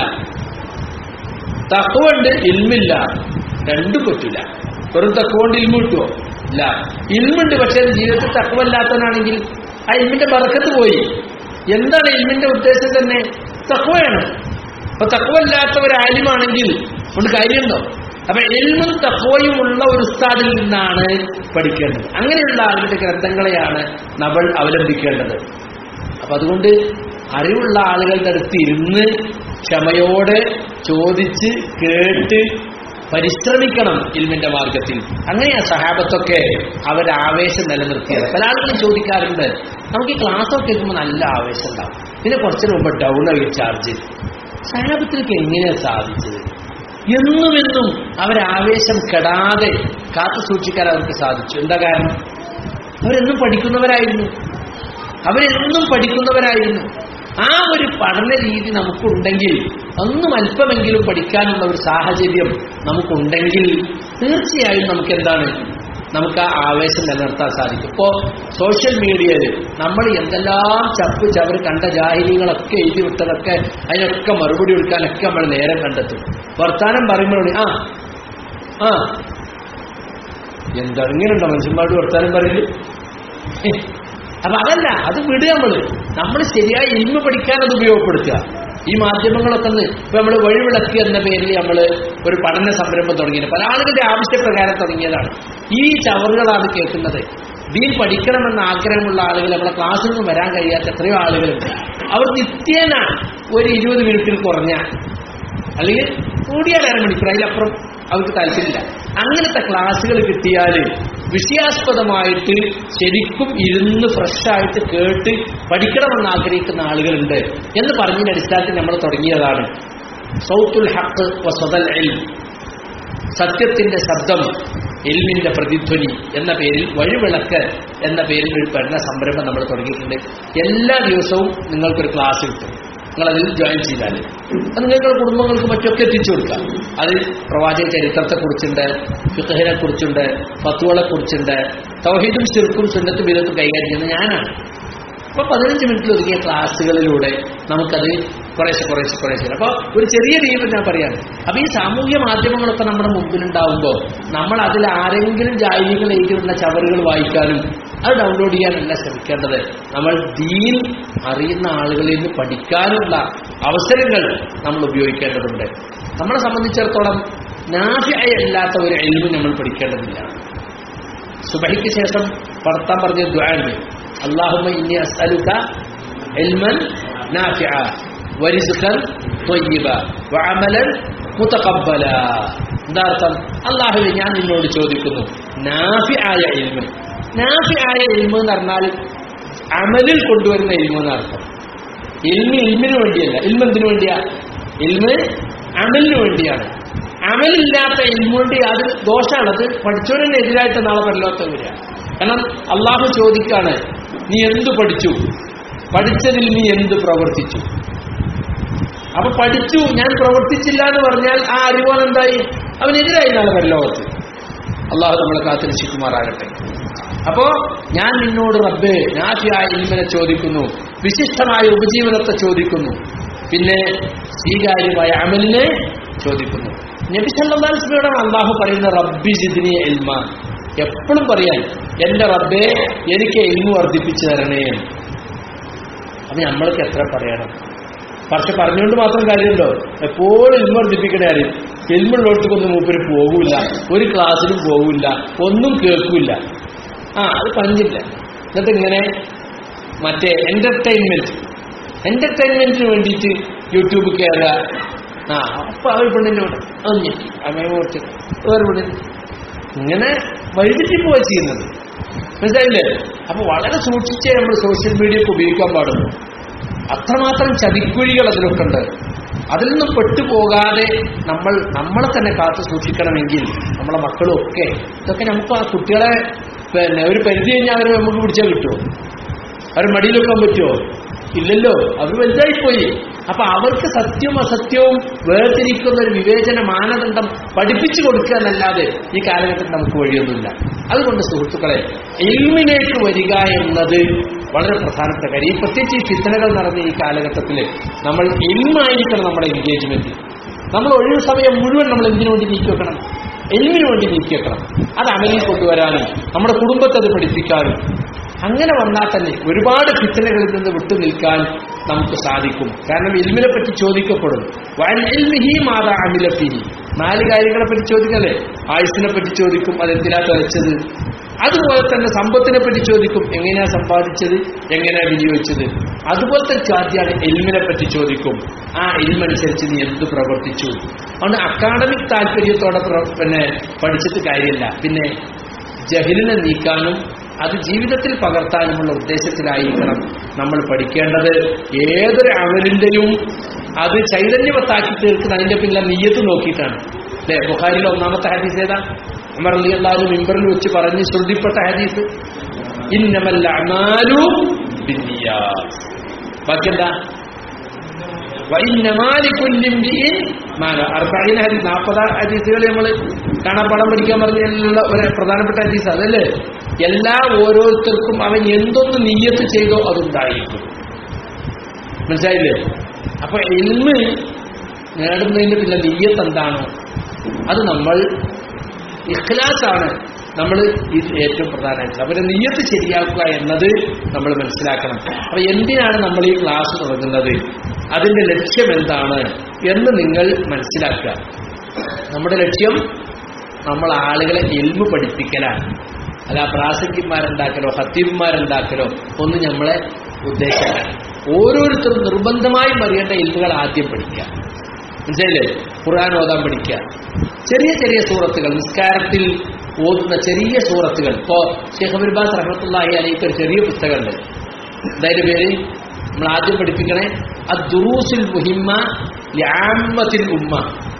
Speaker 1: തഹവുണ്ട് ഇൽമില്ല രണ്ടും പറ്റില്ല വെറും തക്കുകൊണ്ട് ഇൽമ കിട്ടുമോ ഇല്ല ഇൽമുണ്ട് പക്ഷേ ജീവിതത്തിൽ തക്കവല്ലാത്തവനാണെങ്കിൽ ആ ഇൽമിന്റെ ബറക്കത്ത് പോയി എന്താണ് ഇൽമിന്റെ ഉദ്ദേശം തന്നെ തക്വയാണ് അപ്പൊ തക്വല്ലാത്ത ഒരു ആലിമാണെങ്കിൽ കൊണ്ട് കാര്യമുണ്ടോ അപ്പൊ എൽമും തക്വയും ഉള്ള ഒരു ഉസ്താദിൽ നിന്നാണ് പഠിക്കേണ്ടത് അങ്ങനെയുള്ള ആളുകളുടെ ഗ്രന്ഥങ്ങളെയാണ് നമ്മൾ അവലംബിക്കേണ്ടത് അപ്പൊ അതുകൊണ്ട് അറിവുള്ള ആളുകളുടെ അടുത്ത് ഇരുന്ന് ക്ഷമയോടെ ചോദിച്ച് കേട്ട് പരിശ്രമിക്കണം ഇൽമിന്റെ മാർഗത്തിൽ അങ്ങനെയാ സഹാബത്തൊക്കെ അവരുടെ ആവേശം നിലനിർത്തിയത് പല ആളുകളും ചോദിക്കാറുണ്ട് നമുക്ക് ഈ ക്ലാസ് ഒക്കെ കേൾക്കുമ്പോൾ നല്ല ആവേശം ഉണ്ടാവും പിന്നെ കുറച്ചിന് മുമ്പ് ഡൗൺ ആയി ചാർജ് സഹാബത്തിലേക്ക് എങ്ങനെയാ സാധിച്ചത് എന്നും എന്നും അവരാവേശം കെടാതെ കാത്തു സൂക്ഷിക്കാൻ അവർക്ക് സാധിച്ചു എന്താ കാരണം അവരെന്നും പഠിക്കുന്നവരായിരുന്നു അവരെന്നും പഠിക്കുന്നവരായിരുന്നു ആ ഒരു പഠന രീതി നമുക്കുണ്ടെങ്കിൽ ഒന്നും അല്പമെങ്കിലും പഠിക്കാനുള്ള ഒരു സാഹചര്യം നമുക്കുണ്ടെങ്കിൽ തീർച്ചയായും നമുക്ക് എന്താണ് നമുക്ക് ആ ആവേശം നിലനിർത്താൻ സാധിക്കും ഇപ്പോ സോഷ്യൽ മീഡിയയിൽ നമ്മൾ എന്തെല്ലാം ചപ്പ് ചവർ കണ്ട ജാഹിര്യങ്ങളൊക്കെ എഴുതി വിട്ടതൊക്കെ അതിനൊക്കെ മറുപടി കൊടുക്കാനൊക്കെ നമ്മൾ നേരം കണ്ടെത്തും വർത്താനം പറയുമ്പോഴാണ് ആ ആ എന്താ ഇങ്ങനെയുണ്ടോ മനുഷ്യന്മാരോട് വർത്താനം പറയല് അപ്പൊ അതല്ല അത് വിടുക നമ്മള് നമ്മൾ ശരിയായി ഇൽമ പഠിക്കാൻ അത് ഉപയോഗപ്പെടുത്തുക ഈ മാധ്യമങ്ങളൊക്കെ ഒന്ന് ഇപ്പൊ നമ്മൾ വഴിവിളക്ക് എന്ന പേരിൽ നമ്മൾ ഒരു പഠന സംരംഭം തുടങ്ങിയത് പല ആളുകളുടെ ആവശ്യപ്രകാരം തുടങ്ങിയതാണ് ഈ ചവറുകളാണ് കേൾക്കുന്നത് ദീൻ പഠിക്കണമെന്ന ആഗ്രഹമുള്ള ആളുകൾ നമ്മളെ ക്ലാസ്സിൽ നിന്ന് വരാൻ കഴിയാത്ത എത്രയോ ആളുകളുണ്ട് അവർ നിത്യേന ഒരു ഇരുപത് മിനിറ്റിൽ കുറഞ്ഞ അല്ലെങ്കിൽ കൂടിയാൽ അരമണിക്കൂർ അതിലപ്പുറം അവർക്ക് താല്പര്യമില്ല അങ്ങനത്തെ ക്ലാസ്സുകൾ കിട്ടിയാൽ വിഷയാസ്പദമായിട്ട് ശരിക്കും ഇരുന്ന് ഫ്രഷായിട്ട് കേട്ട് പഠിക്കണമെന്ന് ആഗ്രഹിക്കുന്ന ആളുകളുണ്ട് എന്ന് പറഞ്ഞതിന്റെ അടിസ്ഥാനത്തിൽ നമ്മൾ തുടങ്ങിയതാണ് സൗത്തുൽ ഹക്ക് വസദൽ എൽ സത്യത്തിന്റെ ശബ്ദം എൽമിന്റെ പ്രതിധ്വനി എന്ന പേരിൽ വഴിവിളക്ക് എന്ന പേരിൽ ഒരു പഠന സംരംഭം നമ്മൾ തുടങ്ങിയിട്ടുണ്ട് എല്ലാ ദിവസവും നിങ്ങൾക്കൊരു ക്ലാസ് കിട്ടും നിങ്ങളതിൽ ജോയിൻ ചെയ്താൽ അത് നിങ്ങളുടെ കുടുംബങ്ങൾക്ക് മറ്റൊക്കെ എത്തിച്ചു കൊടുക്കാം അത് പ്രവാചക ചരിത്രത്തെക്കുറിച്ചുണ്ട് ഫിഖഹിനെ കുറിച്ചുണ്ട് ഫത്തുകളെ കുറിച്ചുണ്ട് തൗഹീദും ശിർക്കും സുന്നത്തും വിധത്തും കൈകാര്യം ചെയ്യുന്നത് ഞാനാണ് അപ്പൊ പതിനഞ്ച് മിനിറ്റിൽ ഒതുക്കിയ ക്ലാസ്സുകളിലൂടെ നമുക്കത് കുറേശ്ശെ കുറേശ്ശെ കുറേശ്ശെ അപ്പൊ ഒരു ചെറിയ രീതിയിൽ ഞാൻ പറയാം അപ്പൊ ഈ സാമൂഹ്യ മാധ്യമങ്ങളൊക്കെ നമ്മുടെ മുമ്പിലുണ്ടാവുമ്പോൾ നമ്മൾ അതിൽ ആരെങ്കിലും ജാലികൾ എഴുതിയുള്ള ചവറുകൾ വായിക്കാനും അത് ഡൗൺലോഡ് ചെയ്യാനല്ല ശ്രമിക്കേണ്ടത് നമ്മൾ ദീൻ അറിയുന്ന ആളുകളിൽ നിന്ന് പഠിക്കാനുള്ള അവസരങ്ങൾ നമ്മൾ ഉപയോഗിക്കേണ്ടതുണ്ട് നമ്മളെ സംബന്ധിച്ചിടത്തോളം നാഫിയല്ലാത്ത ഒരു എൽവ് നമ്മൾ പഠിക്കേണ്ടതില്ല സുബഹിക്ക് ശേഷം പടത്താൻ പറഞ്ഞ ദ്വാണ്ട് اللهم إني أسألك علما نافعا ورزقا طيبا وعملا متقبلا എന്താ അർത്ഥം അള്ളാഹുവെ ഞാൻ നിന്നോട് ചോദിക്കുന്നു നാഫി ആയ ഇൽമ് നാഫി ആയ ഇൽമ് എന്ന് പറഞ്ഞാൽ അമലിൽ കൊണ്ടുവരുന്ന ഇൽമ എന്ന് അർത്ഥം ഇൽമി ഇൽമിന് വേണ്ടിയല്ല ഇൽമ എന്തിനു വേണ്ടിയാ ഇൽമ് അമലിന് വേണ്ടിയാണ് അമലില്ലാത്ത ഇൽമുകൊണ്ട് അത് ദോഷമാണ് അത് പഠിച്ചവരെന്നെ എതിരായിട്ട് നാളെ പരലോകത്ത് വരിക കാരണം അള്ളാഹു ചോദിക്കാണ് നീ എന്തു പഠിച്ചു പഠിച്ചതിൽ നീ എന്ത് പ്രവർത്തിച്ചു അപ്പൊ പഠിച്ചു ഞാൻ പ്രവർത്തിച്ചില്ല എന്ന് പറഞ്ഞാൽ ആ അറിവോൻ എന്തായി അവനെതിരായി നാളെ പരലോകത്ത് അള്ളാഹു നമ്മളെ കാത്തിരക്ഷിക്കുമാറാകട്ടെ അപ്പോ ഞാൻ നിന്നോട് റബ്ബേ നാഫിയായ ഇൽമിനെ ചോദിക്കുന്നു വിശിഷ്ടമായ ഉപജീവനത്തെ ചോദിക്കുന്നു പിന്നെ സ്വീകാര്യമായ അമലിനെ ചോദിക്കുന്നു നബി സല്ലാസ്ലയോടാണ് അള്ളാഹു പറയുന്ന റബ്ബി ജിദിനി എൽമ എപ്പോഴും പറയാൻ എന്റെ റബ്ബേ എനിക്ക് എൽമു വർദ്ധിപ്പിച്ചു തരണേ അപ്പൊ നമ്മൾക്ക് എത്ര പറയണം പക്ഷെ പറഞ്ഞുകൊണ്ട് മാത്രം കാര്യമുണ്ടോ എപ്പോഴും എൽമ വർദ്ധിപ്പിക്കണേ അറിയും എൽമുള്ളോടത്തേക്കൊന്നും മൂപ്പര് പോകൂല ഒരു ക്ലാസ്സിലും പോകൂല ഒന്നും കേൾക്കൂല ആ അത് പറഞ്ഞില്ല എന്നിട്ട് ഇങ്ങനെ മറ്റേ എന്റർടൈൻമെന്റ് എന്റർടൈൻമെന്റിന് വേണ്ടിയിട്ട് യൂട്യൂബ് കയറുക ആ അപ്പൊ ആ ഒരു പെണ്ണിന്റെ കൂടെ അത് ഞെട്ടി അമ്മയെ കുറച്ച് വേറെ പെണ്ണിന് ഇങ്ങനെ വഴിതെറ്റി പോവുക ചെയ്യുന്നത് മനസ്സിലായില്ലേ അപ്പൊ വളരെ സൂക്ഷിച്ചേ നമ്മൾ സോഷ്യൽ മീഡിയക്ക് ഉപയോഗിക്കാൻ പാടുള്ളൂ അത്രമാത്രം ചതിക്കുഴികൾ അതിലൊക്കെ ഉണ്ട് അതിൽ നിന്നും പെട്ടുപോകാതെ നമ്മൾ നമ്മളെ തന്നെ കാത്തു സൂക്ഷിക്കണമെങ്കിൽ നമ്മളെ മക്കളും ഒക്കെ ഇതൊക്കെ നമുക്ക് ആ കുട്ടികളെ പിന്നെ ഒരു പരിധി കഴിഞ്ഞാൽ അവരെ നമുക്ക് പിടിച്ചാൽ കിട്ടുമോ അവർ മടിയിൽ വെക്കാൻ പറ്റുമോ ഇല്ലല്ലോ അവർ വലുതായിപ്പോയി അപ്പൊ അവർക്ക് സത്യവും അസത്യവും വേർതിരിക്കുന്ന ഒരു വിവേചന മാനദണ്ഡം പഠിപ്പിച്ചു കൊടുക്കുക എന്നല്ലാതെ ഈ കാലഘട്ടത്തിൽ നമുക്ക് വഴിയൊന്നുമില്ല അതുകൊണ്ട് സുഹൃത്തുക്കളെ എൽമിലേക്ക് വരിക എന്നത് വളരെ പ്രധാനപ്പെട്ട കാര്യം ഈ പ്രത്യേകിച്ച് ഈ ചിന്തനകൾ നടന്ന ഈ കാലഘട്ടത്തിൽ നമ്മൾ എൽമായിരിക്കണം നമ്മുടെ എൻഗേജ്മെന്റ് നമ്മൾ ഒഴിവ് സമയം മുഴുവൻ നമ്മൾ എന്തിനു വേണ്ടി നീക്കി വെക്കണം എൽമിന് വേണ്ടി നീക്കി വെക്കണം അത് അമലിൽ കൊണ്ടുവരാനും നമ്മുടെ കുടുംബത്തെ അത് പഠിപ്പിക്കാനും അങ്ങനെ വന്നാൽ തന്നെ ഒരുപാട് ഫിത്തനകളിൽ നിന്ന് വിട്ടു നിൽക്കാൻ നമുക്ക് സാധിക്കും കാരണം ഇൽമിനെ പറ്റി ചോദിക്കപ്പെടും വൽഹി മാതാ അമിലഫിഹി നാല് കാര്യങ്ങളെ പറ്റി ചോദിക്കല്ലേ ആയുസിനെ പറ്റി ചോദിക്കും അതെന്തിനാ തെളിച്ചത് അതുപോലെ തന്നെ സമ്പത്തിനെ പറ്റി ചോദിക്കും എങ്ങനെയാ സമ്പാദിച്ചത് എങ്ങനെയാ വിനിയോഗിച്ചത് അതുപോലത്തെ ചോദ്യമാണ് എൽമിനെ പറ്റി ചോദിക്കും ആ എൽമനുസരിച്ച് നീ എന്ത് പ്രവർത്തിച്ചു അതുകൊണ്ട് അക്കാഡമിക് താല്പര്യത്തോടെ പ്ര- പിന്നെ പഠിച്ചിട്ട് കാര്യമില്ല പിന്നെ ജഹിലിനെ നീക്കാനും അത് ജീവിതത്തിൽ പകർത്താനുമുള്ള ഉദ്ദേശത്തിലായിരിക്കണം നമ്മൾ പഠിക്കേണ്ടത് ഏതൊരു അമലിന്റെയും അത് ചൈതന്യവത്താക്കി തീർക്കുന്ന അതിന്റെ പിന്നിലെ നീയത്ത് നോക്കിയിട്ടാണ് അല്ലെ ബുഹാരിലെ ഒന്നാമത്തെ ഹദീസ് ഏതാ അമർ അലി അള്ളാഹു മിമ്പറിൽ വെച്ച് പറഞ്ഞ് ശ്രുതിപ്പെട്ട ഹദീസ് ഇന്നമല്ല അമാലു ബാക്കി എന്താ നാൽപ്പത് ഹദീസുകൾ നമ്മൾ കാണാപ്പാടം പഠിക്കാൻ പറഞ്ഞതിലുള്ള ഒരു പ്രധാനപ്പെട്ട ഹദീസ് അതല്ലേ എല്ലാ ഓരോരുത്തർക്കും അവൻ എന്തൊന്ന് നീയത്ത് ചെയ്തോ അതുണ്ടായിരിക്കും മനസ്സിലായില്ലേ അപ്പൊ എൽമ് നേടുന്നതിന്റെ പിന്നെ നീയത്ത് എന്താണോ അത് നമ്മൾ ഇഖ്ലാസാണ് നമ്മൾ ഇത് ഏറ്റവും പ്രധാനമായിട്ട് അവരെ നീയത്ത് ശരിയാക്കുക എന്നത് നമ്മൾ മനസ്സിലാക്കണം അപ്പൊ എന്തിനാണ് നമ്മൾ ഈ ക്ലാസ് തുടങ്ങുന്നത് അതിന്റെ ലക്ഷ്യം എന്താണ് എന്ന് നിങ്ങൾ മനസ്സിലാക്കുക നമ്മുടെ ലക്ഷ്യം നമ്മൾ ആളുകളെ എൽമ് പഠിപ്പിക്കലാണ് അല്ല പ്രാസംഗിന്മാരുണ്ടാക്കലോ ഹത്തീബന്മാരുണ്ടാക്കലോ ഒന്നും നമ്മളെ ഉദ്ദേശമല്ല ഓരോരുത്തരും നിർബന്ധമായും അറിയേണ്ട എൽമുകൾ ആദ്യം പഠിക്കുക മനസ്സിലായില്ലേ ഖുർആൻ ഓതാൻ പഠിക്കുക ചെറിയ ചെറിയ സൂറത്തുകൾ നിസ്കാരത്തിൽ ഓതുന്ന ചെറിയ സൂറത്തുകൾ ഇപ്പോ ഷെയ്ഖ് അബുൽബാസ് റഹ്മത്തുള്ളാഹി അലൈക്ക് ഒരു ചെറിയ പുസ്തകമുണ്ട് എന്തായാലും പേര് നമ്മൾ ആദ്യം പഠിപ്പിക്കണേ അദ്ദുറൂസുൽ മുഹിമ്മ ലിആമ്മത്തിൽ ഉമ്മ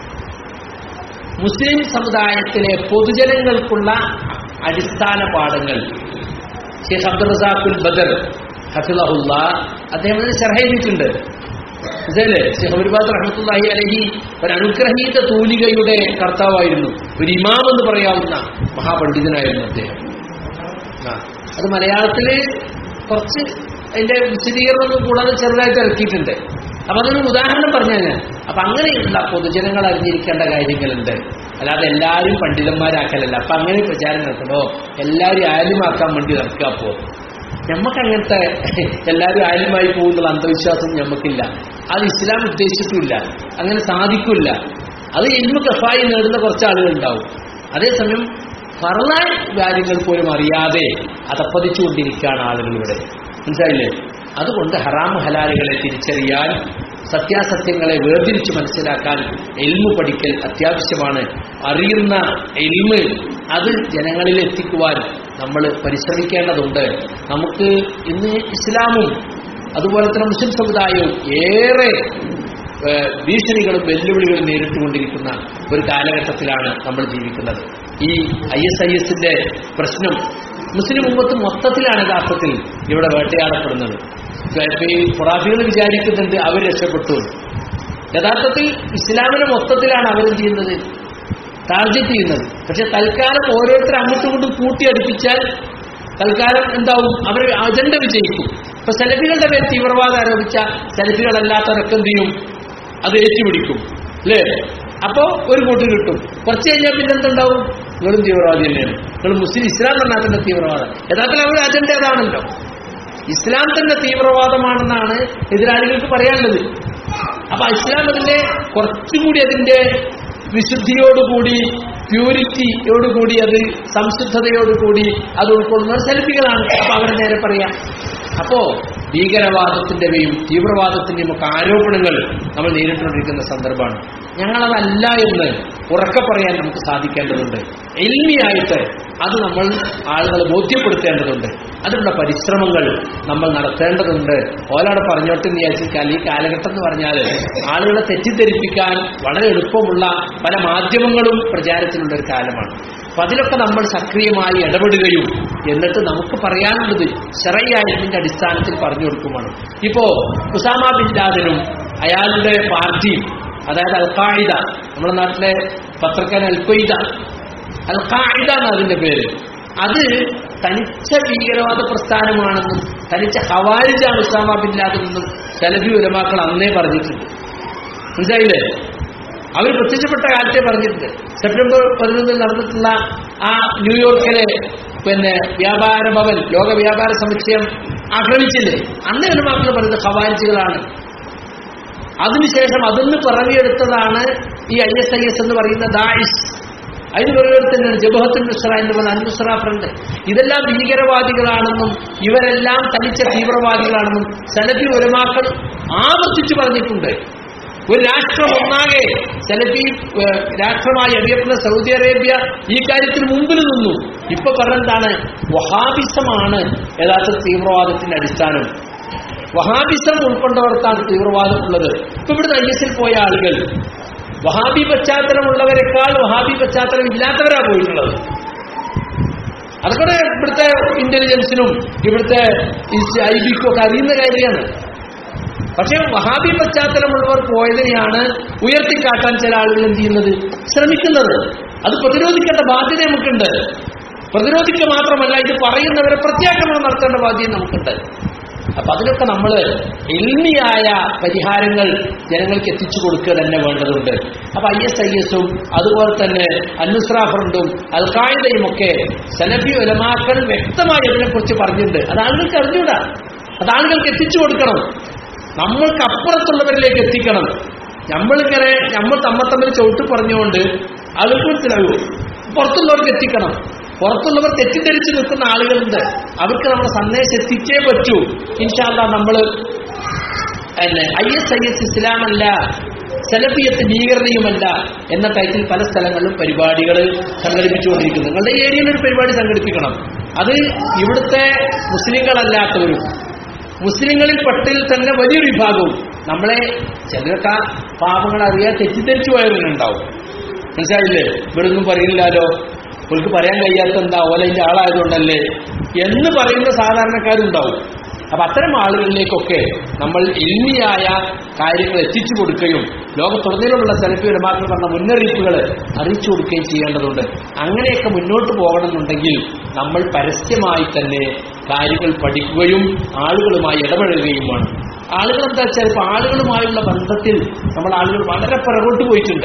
Speaker 1: മുസ്ലിം സമുദായത്തിലെ പൊതുജനങ്ങൾക്കുള്ള അടിസ്ഥാന പാഠങ്ങൾ ഷെയ്ഖ് അബ്ദുൾ റസാഖുൽ ബദർ ഹഫിളഹുല്ല അദ്ദേഹം അതിന് ശർഹയിച്ചിട്ടുണ്ട് അതല്ലേ ഷെയ്ഖ് അബുൽബാദ് റഹ്മത്തുള്ളാഹി അലഹി ഒരു അനുഗ്രഹീത തൂലികയുടെ കർത്താവായിരുന്നു ഒരു ഇമാം എന്ന് പറയാവുന്ന മഹാപണ്ഡിതനായിരുന്നു അദ്ദേഹം ആ അത് മലയാളത്തില് കുറച്ച് അതിന്റെ വിശദീകരണം കൂടാതെ ചെറുതായിട്ട് ഇറക്കിയിട്ടുണ്ട് അപ്പൊ അതൊരു ഉദാഹരണം പറഞ്ഞു ഞാൻ അപ്പൊ അങ്ങനെയുള്ള പൊതുജനങ്ങൾ അറിഞ്ഞിരിക്കേണ്ട കാര്യങ്ങളുണ്ട് അല്ലാതെ എല്ലാവരും പണ്ഡിതന്മാരാക്കലല്ല അപ്പൊ അങ്ങനെ പ്രചാരം നടക്കണോ എല്ലാവരും ആലിമാക്കാൻ വേണ്ടി നടക്കുക അപ്പോ നമുക്ക് അങ്ങനത്തെ എല്ലാവരും ആലിമായി പോകുന്നുള്ള അന്ധവിശ്വാസം നമുക്കില്ല അത് ഇസ്ലാം ഉദ്ദേശിച്ചിട്ടില്ല അങ്ങനെ സാധിക്കില്ല അത് എൽമ കഫായി നേടുന്ന കുറച്ച് ആളുകളുണ്ടാവും അതേസമയം ഫറലായ കാര്യങ്ങൾ പോലും അറിയാതെ അതപ്പതിച്ചുകൊണ്ടിരിക്കുകയാണ് ആളുകൾ ഇവിടെ മനസ്സിലായില്ലേ അതുകൊണ്ട് ഹറാം ഹലാലുകളെ തിരിച്ചറിയാൻ സത്യാസത്യങ്ങളെ വേർതിരിച്ച് മനസ്സിലാക്കാൻ എൽമു പഠിക്കൽ അത്യാവശ്യമാണ് അറിയുന്ന എൽമ് അത് ജനങ്ങളിൽ എത്തിക്കുവാൻ നമ്മൾ പരിശ്രമിക്കേണ്ടതുണ്ട് നമുക്ക് ഇന്ന് ഇസ്ലാമും അതുപോലെ തന്നെ മുസ്ലിം സമുദായവും ഏറെ ഏഹ്, ഭീഷണികളും വെല്ലുവിളികളും നേരിട്ടുകൊണ്ടിരിക്കുന്ന ഒരു കാലഘട്ടത്തിലാണ് നമ്മൾ ജീവിക്കുന്നത് ഈ ഐ എസ് ഐ എസിന്റെ പ്രശ്നം മുസ്ലിം ഉമ്മത്ത് മൊത്തത്തിലാണ് യഥാർത്ഥത്തിൽ ഇവിടെ വേട്ടയാടപ്പെടുന്നത് ഈ ഖുറാഫികൾ വിചാരിക്കുന്നുണ്ട് അവർ രക്ഷപ്പെട്ടു എന്ന്. യഥാർത്ഥത്തിൽ ഇസ്ലാമിനെ മൊത്തത്തിലാണ് അവരും ചെയ്യുന്നത് ടാർഗറ്റ് ചെയ്യുന്നത് പക്ഷെ തൽക്കാലം ഓരോരുത്തർ അങ്ങോട്ടും ഇങ്ങോട്ടും കൂട്ടിയടുപ്പിച്ചാൽ തൽക്കാലം എന്താവും അവർ അജണ്ട വിജയിക്കും ഇപ്പൊ സെലഫികളുടെ പേര് തീവ്രവാദം ആരോപിച്ച സെലഫികളല്ലാത്തവരൊക്കെ എന്ത് ചെയ്യും അത് ഏറ്റുപിടിക്കും അല്ലേ അപ്പോ ഒരു കൂട്ട് കിട്ടും കുറച്ച് കഴിഞ്ഞാൽ പിന്നെ എന്തുണ്ടാവും നിങ്ങളും തീവ്രവാദി തന്നെയാണ് നിങ്ങൾ മുസ്ലിം ഇസ്ലാം പറഞ്ഞാൽ തന്നെ തീവ്രവാദം യഥാർത്ഥത്തിൽ അവരുടെ അജണ്ട ഏതാണല്ലോ ഇസ്ലാം തന്നെ തീവ്രവാദമാണെന്നാണ് എതിരാളികൾക്ക് പറയാനുള്ളത് അപ്പൊ ഇസ്ലാം അതിന്റെ കുറച്ചും കൂടി അതിന്റെ വിശുദ്ധിയോടുകൂടി പ്യൂരിറ്റിയോടുകൂടി അത് സംശുദ്ധതയോടുകൂടി അത് ഉൾക്കൊള്ളുന്ന സെൽഫികളാണ് അപ്പൊ അവരെ നേരെ പറയാം അപ്പോ ഭീകരവാദത്തിന്റെയും തീവ്രവാദത്തിന്റെയും ഒക്കെ ആരോപണങ്ങൾ നമ്മൾ നേരിട്ടുകൊണ്ടിരിക്കുന്ന സന്ദർഭമാണ് ഞങ്ങളതല്ല എന്ന് ഉറക്കെ പറയാൻ നമുക്ക് സാധിക്കേണ്ടതുണ്ട് എൽമിയായിട്ട് അത് നമ്മൾ ആളുകളെ ബോധ്യപ്പെടുത്തേണ്ടതുണ്ട് അതിനുള്ള പരിശ്രമങ്ങൾ നമ്മൾ നടത്തേണ്ടതുണ്ട് ഓലോടെ പറഞ്ഞോട്ട് എന്ന് വിചാരിച്ചാൽ ഈ കാലഘട്ടം എന്ന് പറഞ്ഞാൽ ആളുകളെ തെറ്റിദ്ധരിപ്പിക്കാൻ വളരെ എളുപ്പമുള്ള പല മാധ്യമങ്ങളും പ്രചാരത്തിലുള്ള ഒരു കാലമാണ് അപ്പൊ അതിലൊക്കെ നമ്മൾ സക്രിയമായി ഇടപെടുകയും എന്നിട്ട് നമുക്ക് പറയാനുള്ളത് ശറയായതിന്റെ അടിസ്ഥാനത്തിൽ പറഞ്ഞു കൊടുക്കുമാണ് ഇപ്പോ ഉസാമ ബിൻ ലാദനും അയാളുടെ പാർട്ടിയും അതായത് അൽഖായിദ നമ്മുടെ നാട്ടിലെ പത്രക്കാരൻ അൽഖയ്ദ അൽഖായിദ എന്നാണ് അതിന്റെ പേര് അത് തനിച്ച ഭീകരവാദ പ്രസ്ഥാനമാണെന്നും തനിച്ച ഹവാരിജാണ് ഉസാമ ബിൻ ലാദനെന്നും സലഫി ഉലമാക്കൾ അന്നേ പറഞ്ഞിട്ടുണ്ട് മനസ്സിലായില്ലേ അവർ പ്രത്യക്ഷപ്പെട്ട കാലത്തെ പറഞ്ഞിട്ടുണ്ട് സെപ്റ്റംബർ പതിനൊന്നിൽ നടന്നിട്ടുള്ള ആ ന്യൂയോർക്കിലെ പിന്നെ വ്യാപാര ഭവൻ ലോക വ്യാപാര സമുച്ചയം ആക്രമിച്ചില്ലേ അന്ന് ഉലമാക്കൾ പറയുന്നത് ഹവാരിജുകളാണ് അതിനുശേഷം അതൊന്ന് പിറവിയെടുത്തതാണ് ഈ ഐ എസ് ഐ എസ് എന്ന് പറയുന്ന ദായിഷ് അതിന് പറയുന്നത് തന്നെയാണ് ജബഹത്തുൽ നുസ്ര എന്ന് പറയുന്ന അൻനുസ്ര ഫ്രണ്ട് ഇതെല്ലാം ഭീകരവാദികളാണെന്നും ഇവരെല്ലാം തനിച്ച തീവ്രവാദികളാണെന്നും സലഫി ഉലമാക്കൾ ആവർത്തിച്ചു പറഞ്ഞിട്ടുണ്ട് ഒരു രാഷ്ട്രം ഒന്നാകെ സലഫി ഏഹ്, രാഷ്ട്രമായി അറിയപ്പെടുന്ന സൗദി അറേബ്യ ഈ കാര്യത്തിൽ മുമ്പിൽ നിന്നു ഇപ്പൊ പറഞ്ഞെന്താണ് വഹാബിസമാണ് യഥാർത്ഥ തീവ്രവാദത്തിന്റെ അടിസ്ഥാനം വഹാബിസം ഉൾക്കൊണ്ടവർക്കാണ് തീവ്രവാദം ഉള്ളത് ഇപ്പൊ ഇവിടുന്ന് ഐ എസിൽ പോയ ആളുകൾ വഹാബി പശ്ചാത്തലമുള്ളവരെക്കാൾ വഹാബി പശ്ചാത്തലം ഇല്ലാത്തവരാ പോയിട്ടുള്ളത് അതൊക്കെ ഇവിടുത്തെ ഇന്റലിജൻസിനും ഇവിടുത്തെ ഐ ബിക്കും ഒക്കെ അറിയുന്ന കാര്യമാണ് പക്ഷേ വഹാബി പശ്ചാത്തലമുള്ളവർ പോയതിനെയാണ് ഉയർത്തിക്കാട്ടാൻ ചില ആളുകൾ എന്ത് ചെയ്യുന്നത് ശ്രമിക്കുന്നത് അത് പ്രതിരോധിക്കേണ്ട ബാധ്യത നമുക്കുണ്ട് പ്രതിരോധിക്കുക മാത്രമല്ല ഇത് പറയുന്നവരെ പ്രത്യാക്രമണം നടത്തേണ്ട ബാധ്യത നമുക്കുണ്ട് അപ്പൊ അതിനൊക്കെ നമ്മൾ എൽമിയായ പരിഹാരങ്ങൾ ജനങ്ങൾക്ക് എത്തിച്ചു കൊടുക്കുക തന്നെ വേണ്ടതുണ്ട് അപ്പൊ ഐ എസ് ഐ എസും അതുപോലെ തന്നെ അന്നുസ്ര ഫ്രണ്ടും അൽ ഖായിദയും ഒക്കെ സലഫി ഉലമാക്കൾ വ്യക്തമായി അതിനെക്കുറിച്ച് പറഞ്ഞിട്ടുണ്ട് അത് ആളുകൾക്ക് അറിഞ്ഞൂടാ അത് ആളുകൾക്ക് എത്തിച്ചു കൊടുക്കണം നമ്മൾക്ക് അപ്പുറത്തുള്ളവരിലേക്ക് എത്തിക്കണം നമ്മളിങ്ങനെ നമ്മൾ തമ്മ തമ്മിൽ ചവിട്ടി പറഞ്ഞുകൊണ്ട് ആളുകൾക്ക് മനസ്സിലാകൂ പുറത്തുള്ളവർക്ക് എത്തിക്കണം പുറത്തുള്ളവർ തെറ്റിദ്ധരിച്ച് നിൽക്കുന്ന ആളുകളുണ്ട് അവർക്ക് നമ്മുടെ സന്ദേശം എത്തിച്ചേ പറ്റൂ ഇൻഷാല്ല നമ്മൾ പിന്നെ ഐ എസ് ഐ എസ് ഇസ്ലാമല്ല സെലഫിയത്ത് ഭീകരതയുമല്ല എന്ന ടൈറ്റിൽ പല സ്ഥലങ്ങളിലും പരിപാടികൾ സംഘടിപ്പിച്ചുകൊണ്ടിരിക്കുന്നു നിങ്ങളുടെ ഏരിയയിൽ ഒരു പരിപാടി സംഘടിപ്പിക്കണം അത് ഇവിടുത്തെ മുസ്ലിങ്ങളല്ലാത്തവരും മുസ്ലിങ്ങളിൽ പെട്ടിൽ തന്നെ വലിയൊരു വിഭാഗവും നമ്മളെ ചിലരൊക്കെ പാപങ്ങൾ അറിയാൻ തെറ്റിദ്ധരിച്ചു പോയവരുണ്ടാവും മനസ്സിലായില്ലേ ഇവരൊന്നും പറയില്ലല്ലോ അവർക്ക് പറയാൻ കഴിയാത്ത എന്താ ഓല ഇതിന്റെ ആളായതുകൊണ്ടല്ലേ എന്ന് പറയുന്ന സാധാരണക്കാരുണ്ടാവും അപ്പൊ അത്തരം ആളുകളിലേക്കൊക്കെ നമ്മൾ എൽമിയായ കാര്യങ്ങൾ എത്തിച്ചു കൊടുക്കുകയും ലോകത്തുടനീളമുള്ള സെലഫി ഉലമാക്കൾ പറഞ്ഞ മുന്നറിയിപ്പുകൾ അറിയിച്ചു കൊടുക്കുകയും ചെയ്യേണ്ടതുണ്ട് അങ്ങനെയൊക്കെ മുന്നോട്ട് പോകണമെന്നുണ്ടെങ്കിൽ നമ്മൾ പരസ്യമായി തന്നെ കാര്യങ്ങൾ പഠിക്കുകയും ആളുകളുമായി ഇടപഴകുകയും വേണം ആളുകൾ എന്താ വെച്ചാൽ ഇപ്പൊ ആളുകളുമായുള്ള ബന്ധത്തിൽ നമ്മൾ ആളുകൾ വളരെ പിറകോട്ട് പോയിട്ടുണ്ട്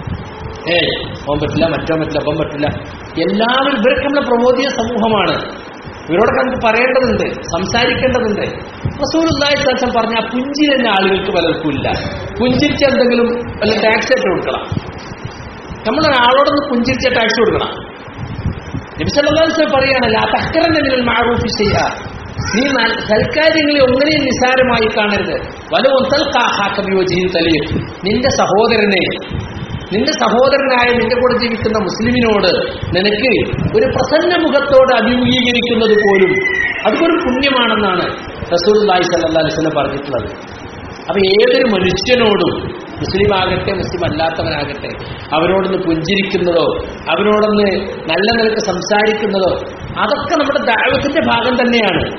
Speaker 1: ഏ ഓൻ പറ്റില്ല മറ്റോ പറ്റില്ല അപ്പം പറ്റില്ല എല്ലാവരും ഇവരൊക്കെ നമ്മുടെ പ്രബോധിയ സമൂഹമാണ് ഇവരോടൊക്കെ നമുക്ക് പറയേണ്ടതുണ്ട് സംസാരിക്കേണ്ടതുണ്ട് റസൂലുള്ളാഹി സ്വലം പറഞ്ഞ ആ പുഞ്ചിരി തന്നെ ആളുകൾക്ക് പലർക്കും ഇല്ല പുഞ്ചിരിച്ച എന്തെങ്കിലും വല്ല ടാക്സ് ആയിട്ട് കൊടുക്കണം നമ്മൾ ഒരാളോടൊന്ന് പുഞ്ചിരിച്ച ടാക്സ് കൊടുക്കണം നബിസല്ലാസ് പറയണല്ല ആ തക്കറന്നെങ്കിലും മാറൂഫി ചെയ്യുക നീ ന- സൽക്കാര്യങ്ങളെ ഒന്നിനെയും നിസാരമായി കാണരുത് വല ഒത്തൽക്കാഹാക്കവിയോജിയും തലയും നിന്റെ സഹോദരനെ നിന്റെ സഹോദരനായ നിന്റെ കൂടെ ജീവിക്കുന്ന മുസ്ലിമിനോട് നിനക്ക് ഒരു പ്രസന്ന മുഖത്തോട് അഭിമുഖീകരിക്കുന്നത് പോലും അതുപോലും പുണ്യമാണെന്നാണ് റസൂൽ അലൈഹി സല്ലാ അലിസ്ലം പറഞ്ഞിട്ടുള്ളത് അപ്പൊ ഏതൊരു മനുഷ്യനോടും മുസ്ലിം ആകട്ടെ മുസ്ലിം അല്ലാത്തവനാകട്ടെ അവരോടൊന്ന് പുഞ്ചിരിക്കുന്നതോ അവരോടൊന്ന് നല്ല നിലക്ക് സംസാരിക്കുന്നതോ അതൊക്കെ നമ്മുടെ ദൈവത്തിന്റെ ഭാഗം തന്നെയാണ്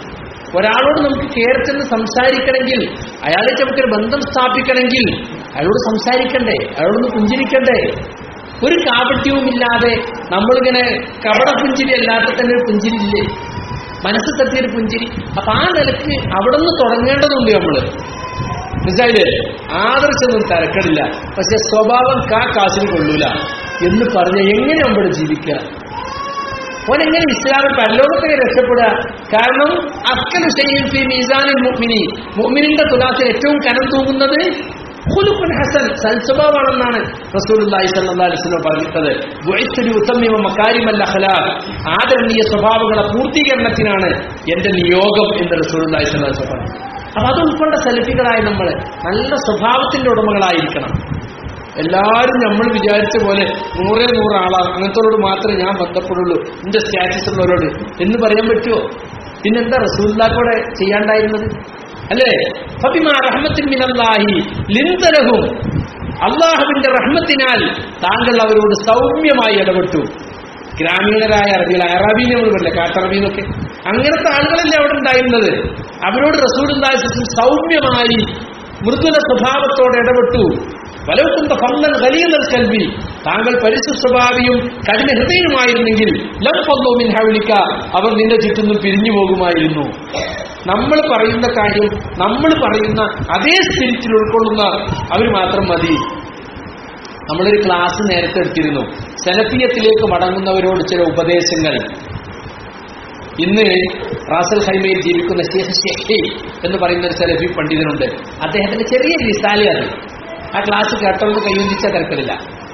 Speaker 1: ഒരാളോട് നമുക്ക് കയറി ചെന്ന് സംസാരിക്കണമെങ്കിൽ അയാളെ നമുക്കൊരു ബന്ധം സ്ഥാപിക്കണമെങ്കിൽ അയാളോട് സംസാരിക്കണ്ടേ അയാളോടൊന്ന് പുഞ്ചിരിക്കണ്ടേ ഒരു കാപട്യവും ഇല്ലാതെ നമ്മളിങ്ങനെ കപട പുഞ്ചിരി അല്ലാത്ത തന്നെ ഒരു പുഞ്ചിരി ഇല്ലേ മനസ്സ് തട്ടിയൊരു പുഞ്ചിരി അപ്പൊ ആ നിലക്ക് അവിടെ നിന്ന് തുടങ്ങേണ്ടതുണ്ട് നമ്മള് മനസ്സിലായില്ലേ ആദർശമൊന്നും തിരക്കടില്ല പക്ഷെ സ്വഭാവം കാ കാശിന് കൊള്ളൂല എന്ന് പറഞ്ഞ എങ്ങനെ നമ്മളിവിടെ ജീവിക്കുക ഓനെങ്ങനെ ഇസ്ലാമിൽ പരലോകത്തേക്ക് രക്ഷപ്പെടുക കാരണം അക്കലു ഫി മീസാനിൽ മുഅ്മിനി മുഅ്മിനിന്റെ തുലാസിൽ ഏറ്റവും കനം തൂങ്ങുന്നത് ഖുലുഖുൻ ഹസൻ സൽസ്വഭാവമാണെന്നാണ് റസൂലുള്ളാഹി സ്വല്ലല്ലാഹു അലൈഹി വസല്ലം പറഞ്ഞിട്ടത് ബുഇസ്തു ഉത്തമ്മിമ മകാരിമൽ അഖ്ലാഖ് ആദരണീയ സ്വഭാവങ്ങളെ പൂർത്തീകരണത്തിനാണ് എന്റെ നിയോഗം എന്ന് റസൂലുള്ളാഹി സ്വല്ലല്ലാഹു അലൈഹി വസല്ലം പറഞ്ഞു അപ്പൊ അത് ഉൾക്കൊണ്ട സെൽഫികളായ നമ്മൾ നല്ല സ്വഭാവത്തിന്റെ ഉടമകളായിരിക്കണം എല്ലാവരും നമ്മൾ വിചാരിച്ച പോലെ നൂറേ നൂറ് ആളാണ് അങ്ങനത്തോട് മാത്രമേ ഞാൻ ബന്ധപ്പെടുള്ളൂ എന്റെ സ്റ്റാറ്റസ് ഉള്ളവരോട് എന്ന് പറയാൻ പറ്റുമോ പിന്നെന്താ റസൂല്ലാക്കൂടെ ചെയ്യാണ്ടായിരുന്നത് അല്ലേ ഫബിമാ റഹ്മത്തിൻ മിനല്ലാഹി ലിന്തലഹും അള്ളാഹുവിന്റെ റഹ്മത്തിനാൽ താങ്കൾ അവരോട് സൗമ്യമായി ഇടപെട്ടു ഗ്രാമീണരായ അറബികൾ അറബി നമ്മൾ പറയില്ല കാട്ടറബിന്നൊക്കെ അങ്ങനത്തെ ആളുകളല്ലേ അവിടെ ഉണ്ടായിരുന്നത് അവരോട് റസൂൽ സൗമ്യമായി മൃദുല സ്വഭാവത്തോടെ ഇടപെട്ടു വലവുക്കുന്ന ഫല്ലൻ വലിയ കൽവി താങ്കൾ പരിശു സ്വഭാവിയും കഠിന ഹൃദയനുമായിരുന്നെങ്കിൽ ലം ഫല്ലോമിൻ ഹൗലിക്ക അവർ നിന്റെ ചുറ്റുനിന്നും പിരിഞ്ഞു പോകുമായിരുന്നു നമ്മൾ പറയുന്ന കാര്യം നമ്മൾ പറയുന്ന അതേ സ്പിരിറ്റിൽ ഉൾക്കൊള്ളുന്ന അവർ മാത്രം മതി നമ്മളൊരു ക്ലാസ് നേരത്തെ എടുത്തിരുന്നു സെലഫിയത്തിലേക്ക് മടങ്ങുന്നവരോട് ചില ഉപദേശങ്ങൾ ഇന്ന് റാസൽ ഹൈമയിൽ ജീവിക്കുന്ന ഷേഖ് ഷെഹി എന്ന് പറയുന്ന ഒരു സെലഫി പണ്ഡിതനുണ്ട് അദ്ദേഹത്തിന്റെ ചെറിയ റിസാലി അത് ആ ക്ലാസ് കേട്ടവർക്ക് കൈവന്തിച്ച തിരക്കില്ല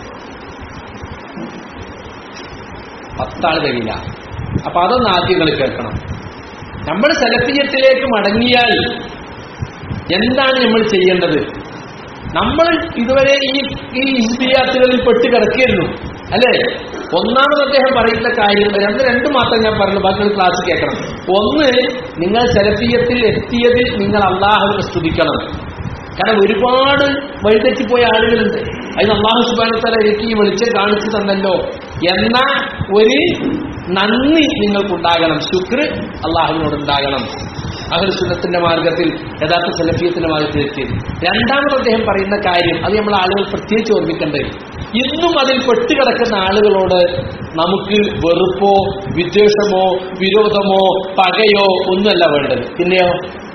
Speaker 1: പത്താൾ കഴിയില്ല അപ്പൊ അതൊന്ന് ആദ്യം നിങ്ങൾ കേൾക്കണം നമ്മൾ സെലഫിയത്തിലേക്ക് മടങ്ങിയാൽ എന്താണ് നമ്മൾ ചെയ്യേണ്ടത് നമ്മൾ ഇതുവരെ ഈ ഈ ഇസ്ബിയാത്തുകളിൽ പെട്ട് കിടക്കിയിരുന്നു അല്ലേ ഒന്നാമത് അദ്ദേഹം പറയുന്ന കാര്യം രണ്ട് രണ്ട് മാത്രം ഞാൻ പറഞ്ഞു ബാക്കി ക്ലാസ് കേൾക്കണം ഒന്ന് നിങ്ങൾ സെലഫിയത്തിൽ എത്തിയതിൽ നിങ്ങൾ അള്ളാഹുവിനെ സ്തുതിക്കണം കാരണം ഒരുപാട് വഴിതെറ്റിപ്പോയ ആളുകളുണ്ട് അതിന് അള്ളാഹു സുബാനത്തല എനിക്ക് ഈ വെളിച്ചം കാണിച്ചു തന്നല്ലോ എന്ന ഒരു നന്ദി നിങ്ങൾക്കുണ്ടാകണം ശുക്ർ അള്ളാഹുവിനോട് ഉണ്ടാകണം അഹർസുന്നത്തിന്റെ മാർഗത്തിൽ യഥാർത്ഥ സെലഫിയത്തിന്റെ മാർഗത്തിൽ എത്തിയത് രണ്ടാമത് അദ്ദേഹം പറയുന്ന കാര്യം അത് നമ്മൾ ആളുകൾ പ്രത്യേകിച്ച് ഓർമ്മിക്കേണ്ടത് ഇന്നും അതിൽ പെട്ടുകിടക്കുന്ന ആളുകളോട് നമുക്ക് വെറുപ്പോ വിദ്വേഷമോ വിരോധമോ പകയോ ഒന്നുമല്ല വേണ്ടത് പിന്നെയോ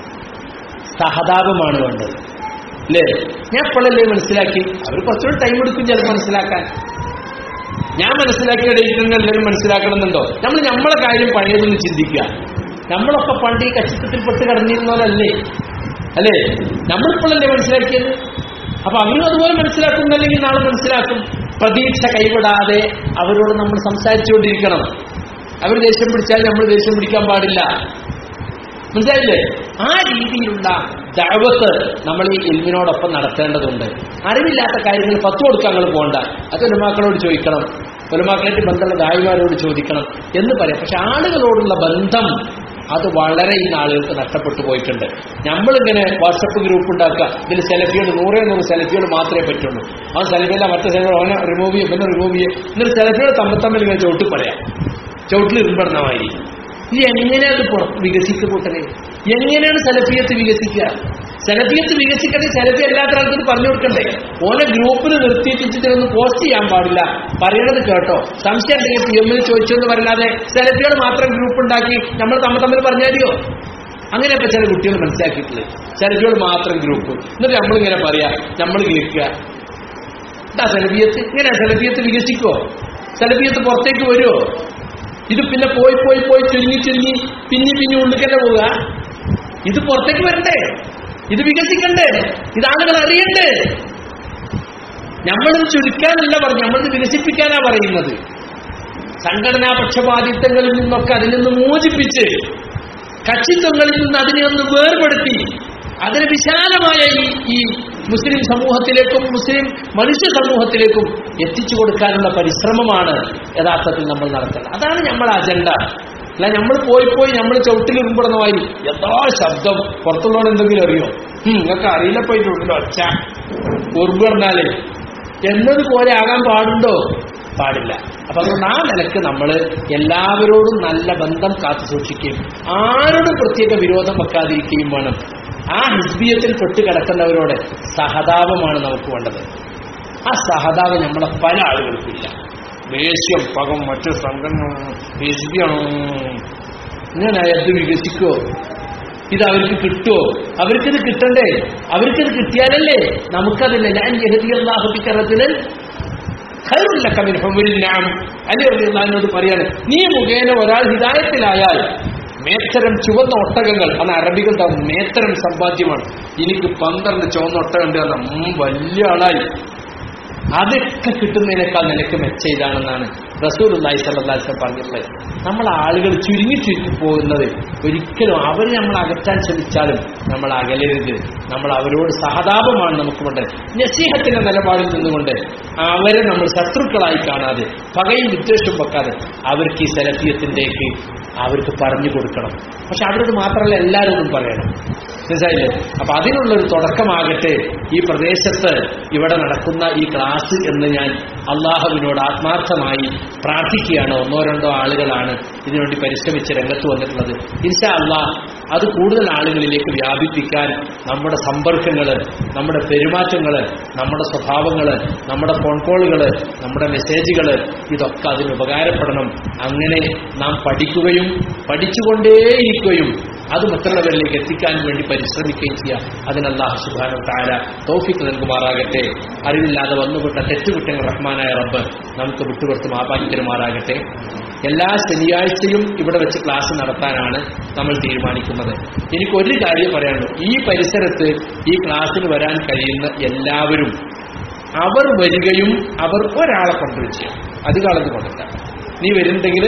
Speaker 1: സഹതാപമാണ് വേണ്ടത് അല്ലേ ഞാൻ എപ്പോഴല്ലേ മനസ്സിലാക്കി അവർ കുറച്ചുകൂടി ടൈം എടുക്കും ചിലപ്പോൾ മനസ്സിലാക്കാൻ ഞാൻ മനസ്സിലാക്കിയ ഡേറ്റിന് എല്ലാവരും മനസ്സിലാക്കണമെന്നുണ്ടോ നമ്മൾ നമ്മളെ കാര്യം പഴയതൊന്ന് ചിന്തിക്കുക നമ്മളൊക്കെ പണ്ട് ഈ കച്ചിത്തത്തിൽ പെട്ട് കിടന്നിരുന്നവരല്ലേ അല്ലേ നമ്മളിപ്പോഴല്ലേ മനസ്സിലാക്കിയത് അപ്പൊ അവരും അതുപോലെ മനസ്സിലാക്കുന്നില്ലെങ്കിൽ നാളെ മനസ്സിലാക്കും പ്രതീക്ഷ കൈവിടാതെ അവരോട് നമ്മൾ സംസാരിച്ചുകൊണ്ടിരിക്കണം അവർ ദേഷ്യം പിടിച്ചാൽ നമ്മൾ ദേഷ്യം പിടിക്കാൻ പാടില്ല മനസ്സിലായില്ലേ ആ രീതിയിലുള്ള ദഴവത്ത് നമ്മൾ ഈ ഇൽമിനോടൊപ്പം നടത്തേണ്ടതുണ്ട് അറിവില്ലാത്ത കാര്യങ്ങൾ പത്ത് കൊടുക്കാൻ നിങ്ങൾ പോകണ്ട അത് ഉലമാക്കളോട് ചോദിക്കണം ഉലമാക്കളായിട്ട് ബന്ധമുള്ള ദായിമാരോട് ചോദിക്കണം എന്ന് പറയാം പക്ഷെ ആളുകളോടുള്ള ബന്ധം അത് വളരെ ഈ ആളുകൾക്ക് നഷ്ടപ്പെട്ടു പോയിട്ടുണ്ട് നമ്മളിങ്ങനെ വാട്സപ്പ് ഗ്രൂപ്പ് ഉണ്ടാക്കുക ഇതിൽ സെലഫികൾ നൂറേ നൂറ് സെലഫികൾ മാത്രമേ പറ്റുള്ളൂ ആ സെലഫിയല്ല മറ്റേ സെലഫി അവനെ റിമൂവ് ചെയ്യും പിന്നെ റിമൂവ് ചെയ്യും എന്നിട്ട് സെലഫികൾ തമ്മിൽ തമ്മിൽ ഇങ്ങനെ ചവിട്ടി പറയാം ചവിട്ടിൽ ഇരുമ്പടുന്ന മാതിരി ഇത് എങ്ങനെയാണ് അത് പുറത്ത് വികസിക്കുക കൂട്ടരെ എങ്ങനെയാണ് സെലഫിയത്ത് വികസിക്കുക സെലഫിയത്ത് വികസിക്കട്ടെ സെലഫി അല്ലാത്ത ആൾക്കാർ പറഞ്ഞു കൊടുക്കണ്ടേ ഓനെ ഗ്രൂപ്പിൽ നിർത്തിയിട്ടിട്ടൊന്ന് പോസ്റ്റ് ചെയ്യാൻ പാടില്ല പറയണത് കേട്ടോ സംശയം ഉണ്ടെങ്കിൽ പി എമ്മിൽ ചോദിച്ചെന്ന് പറയാതെ സെലഫികൾ മാത്രം ഗ്രൂപ്പ് ഉണ്ടാക്കി നമ്മൾ തമ്മിൽ തമ്മിൽ പറഞ്ഞാലിയോ അങ്ങനെയൊക്കെ ചില കുട്ടികൾ മനസ്സിലാക്കിയിട്ടുള്ളത് സെലഫികൾ മാത്രം ഗ്രൂപ്പ് എന്നിട്ട് നമ്മളിങ്ങനെ പറയാ നമ്മൾ കേൾക്കുക എന്താ സെലഫിയത്ത് ഇങ്ങനെ സെലഫിയത്ത് വികസിക്കോ സെലഫിയത്ത് പുറത്തേക്ക് വരുമോ ഇത് പിന്നെ പോയി പോയി പോയി ചുരുങ്ങി ചുരുങ്ങി പിന്നി പിന്നി ഉള്ളിക്കന്നെ പോവുക ഇത് പുറത്തേക്ക് വരണ്ടേ ഇത് വികസിക്കണ്ടേ ഇത് ആളുകൾ അറിയണ്ടേ നമ്മളിത് ചുരുക്കാനല്ല പറഞ്ഞു നമ്മളിത് വികസിപ്പിക്കാനാ പറയുന്നത് സംഘടനാ പക്ഷപാതിത്വങ്ങളിൽ നിന്നൊക്കെ അതിൽ നിന്ന് മോചിപ്പിച്ച് കക്ഷിത്വങ്ങളിൽ നിന്ന് അതിനെ ഒന്ന് വേർപെടുത്തി അതിന് വിശാലമായ ഈ ഈ മുസ്ലിം സമൂഹത്തിലേക്കും മുസ്ലിം മനുഷ്യ സമൂഹത്തിലേക്കും എത്തിച്ചു കൊടുക്കാനുള്ള പരിശ്രമമാണ് യഥാർത്ഥത്തിൽ നമ്മൾ നടത്തേണ്ടത് അതാണ് നമ്മളെ അജണ്ട അല്ല നമ്മൾ പോയി പോയി നമ്മൾ ചവിട്ടിലിരുമ്പടുന്ന മാതിരി എന്താ ശബ്ദം പുറത്തുള്ളവൻ എന്തെങ്കിലും അറിയോ ഉം, നിങ്ങൾക്ക് അറിയില്ല പോയിട്ട് ഉള്ളിൽ ഒച്ച ഉറുമ്പ് പറഞ്ഞാലേ എന്നതുപോലെ ആകാൻ പാടുണ്ടോ പാടില്ല അപ്പൊ അതുകൊണ്ട് ആ നിലക്ക് നമ്മൾ എല്ലാവരോടും നല്ല ബന്ധം കാത്തു സൂക്ഷിക്കുകയും ആരോടും പ്രത്യേക വിരോധം വെക്കാതിരിക്കുകയും വേണം ആ ഹിസ്ബിയത്തിൽ പെട്ട് കിടക്കുന്നവരോട് സഹതാപമാണ് നമുക്ക് വേണ്ടത് ആ സഹതാപം നമ്മളെ പല ആളുകൾക്കില്ല ദേഷ്യം പകം മറ്റു സംഘടന ഹിസ്ബിയാണോ ഇങ്ങനെ അത് വികസിക്കോ ഇത് അവർക്ക് കിട്ടുമോ അവർക്കിത് കിട്ടണ്ടേ അവർക്കിത് കിട്ടിയാലല്ലേ നമുക്കതില്ല ഞാൻ ജഹദിയല്ലാഹുബിക്കറത്തിന് അലിയോട് പറയാണ് നീ മുഖേന ഒരാൾ ഹിതായത്തിലായാൽ മേത്തരം ചുവന്ന ഒട്ടകങ്ങൾ അന്ന് അറബികൾ തന്നു മേത്തരം സമ്പാദ്യമാണ് എനിക്ക് പന്ത്രണ്ട് ചുവന്ന ഒട്ടകണ്ട് ഉം, വലിയ ആളായി അതൊക്കെ കിട്ടുന്നതിനേക്കാൾ നിനക്ക് മെച്ച ഇതാണെന്നാണ് റസൂൽ അള്ളാഹി സല്ലാസ് പറഞ്ഞിട്ടുള്ളത് നമ്മൾ ആളുകൾ ചുരുങ്ങി ചുരുക്കി പോകുന്നത് ഒരിക്കലും അവർ നമ്മൾ അകറ്റാൻ ശ്രമിച്ചാലും നമ്മൾ അകലരുത് നമ്മൾ അവരോട് സഹതാപമാണ് നമുക്ക് വേണ്ടത് നസീഹത്തിന്റെ നിലപാടിൽ നിന്നുകൊണ്ട് അവരെ നമ്മൾ ശത്രുക്കളായി കാണാതെ പകയും വിദ്വേഷവും വെക്കാതെ അവർക്ക് ഈ സെലഫിയത്തിൻ്റെക്ക് അവർക്ക് പറഞ്ഞു കൊടുക്കണം പക്ഷെ അവരോട് മാത്രമല്ല എല്ലാവരോടും പറയണം മനസ്സിലായില്ലേ അപ്പൊ അതിനുള്ളൊരു തുടക്കമാകട്ടെ ഈ പ്രദേശത്ത് ഇവിടെ നടക്കുന്ന ഈ ക്ലാസ് എന്ന് ഞാൻ അള്ളാഹുവിനോട് ആത്മാർത്ഥമായി പ്രാർത്ഥിക്കുകയാണ് ഒന്നോ രണ്ടോ ആളുകളാണ് ഇതിനുവേണ്ടി പരിശ്രമിച്ച് രംഗത്ത് വന്നിട്ടുള്ളത് ഇൻഷാ അള്ളാഹ് അത് കൂടുതൽ ആളുകളിലേക്ക് വ്യാപിപ്പിക്കാൻ നമ്മുടെ സമ്പർക്കങ്ങൾ നമ്മുടെ പെരുമാറ്റങ്ങൾ നമ്മുടെ സ്വഭാവങ്ങൾ നമ്മുടെ ഫോൺ കോളുകൾ നമ്മുടെ മെസ്സേജുകൾ ഇതൊക്കെ അതിന് ഉപകാരപ്പെടണം അങ്ങനെ നാം പഠിക്കുകയും പഠിച്ചുകൊണ്ടേയിരിക്കുകയും അത് മറ്റുള്ളവരിലേക്ക് എത്തിക്കാൻ വേണ്ടി പരിശ്രമിക്കുകയും ചെയ്യുക അതിന് അള്ളാഹു സുബാന താര തൗഫിക്ക് നൽകുമാറാകട്ടെ അറിവില്ലാതെ വന്നുപെട്ട തെറ്റുകുറ്റങ്ങൾ റഹ്മാനായ റബ്ബ് നമുക്ക് വിട്ടുകൊടുത്ത് മാപാക്കിത്തരുമാറാകട്ടെ എല്ലാ ശനിയാഴ്ചയും ഇവിടെ വെച്ച് ക്ലാസ് നടത്താനാണ് നമ്മൾ തീരുമാനിക്കുന്നത് എനിക്ക് ഒരു കാര്യം പറയാനുള്ളൂ ഈ പരിസരത്ത് ഈ ക്ലാസ്സിന് വരാൻ കഴിയുന്ന എല്ലാവരും അവർ വരികയും അവർ ഒരാളെ കൊണ്ടുവരും ചെയ്യാം അധികാലത്ത് കൊണ്ടില്ല നീ വരുന്നുണ്ടെങ്കിൽ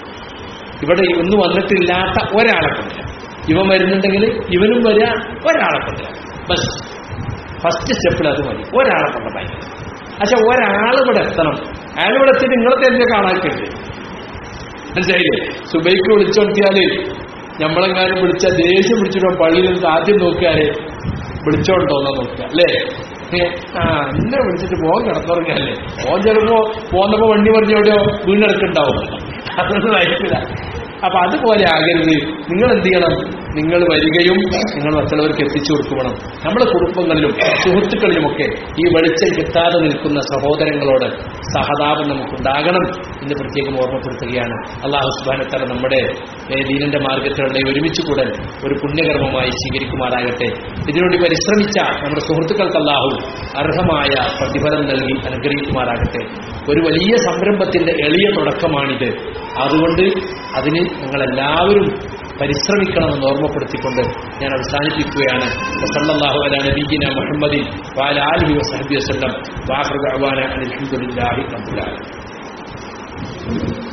Speaker 1: ഇവിടെ ഒന്നും വന്നിട്ടില്ലാത്ത ഒരാളെ കൊണ്ടുവരാം ഇവൻ വരുന്നുണ്ടെങ്കിൽ ഇവനും വരിക ഒരാളെ കൊണ്ടുവരാം ബസ് ഫസ്റ്റ് സ്റ്റെപ്പിൽ അത് മതി ഒരാളെ കൊണ്ടുപോയി പക്ഷെ ഒരാൾ ഇവിടെ എത്തണം അയാൾ ഇവിടെ എത്തിയിട്ട് നിങ്ങളെ തന്നെ കാണാക്കരുത് മനസ്സിലായില്ലേ സുബൈക്ക് വിളിച്ചോട്ടിയാല് നമ്മളെങ്ങാനും വിളിച്ച ദേഷ്യം പിടിച്ചിട്ടോ പള്ളിയിൽ നിന്ന് ആദ്യം നോക്കിയാല് വിളിച്ചോണ്ടോന്നാ നോക്കുക അല്ലേ ഏ, ആ എന്നെ വിളിച്ചിട്ട് പോകാൻ കിടന്നുറങ്ങല്ലേ പോകാൻ ചിലപ്പോ പോന്നപ്പോ വണ്ടി പറഞ്ഞ എവിടെയോ വീണ്ടെടുക്കുണ്ടാവും അതൊന്നും ആയിരിക്കില്ല അപ്പൊ അതുപോലെ ആകരുത് നിങ്ങൾ എന്ത് ചെയ്യണം നിങ്ങൾ വരികയും നിങ്ങൾ മറ്റുള്ളവർക്ക് എത്തിച്ചു കൊടുക്കണം നമ്മുടെ കുടുംബങ്ങളിലും സുഹൃത്തുക്കളിലുമൊക്കെ ഈ വെളിച്ചം കിട്ടാതെ നിൽക്കുന്ന സഹോദരങ്ങളോട് സഹതാപം നമുക്കുണ്ടാകണം എന്ന് പ്രത്യേകം ഓർമ്മപ്പെടുത്തുകയാണ് അള്ളാഹു സുബാനത്തല നമ്മുടെ ഏ, ദീനന്റെ മാർഗത്തിലുള്ള ഈ ഒരുമിച്ച് കൂടൽ ഒരു പുണ്യകർമ്മമായി സ്വീകരിക്കുമാറാകട്ടെ ഇതിനുവേണ്ടി പരിശ്രമിച്ച നമ്മുടെ സുഹൃത്തുക്കൾക്ക് അള്ളാഹു അർഹമായ പ്രതിഫലം നൽകി അനുഗ്രഹിക്കുമാറാകട്ടെ ഒരു വലിയ സംരംഭത്തിന്റെ എളിയ തുടക്കമാണിത് അതുകൊണ്ട് അതിന് നിങ്ങളെല്ലാവരും പരിശ്രമിക്കണമെന്ന് ഓർമ്മപ്പെടുത്തിക്കൊണ്ട് ഞാൻ അവസാനിപ്പിക്കുകയാണ് സല്ലല്ലാഹു അലാ നബീന മുഹമ്മദിൻ വഅല ആലിഹി വസഹബിഹി വസല്ലം വആഖിറു ദഅവാന അൽഹംദുലില്ലാഹി റബ്ബിൽ ആലമീൻ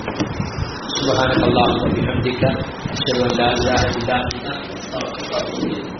Speaker 1: سبحانك اللهم وبحمدك أشهد أن لا إله إلا أنت أستغفرك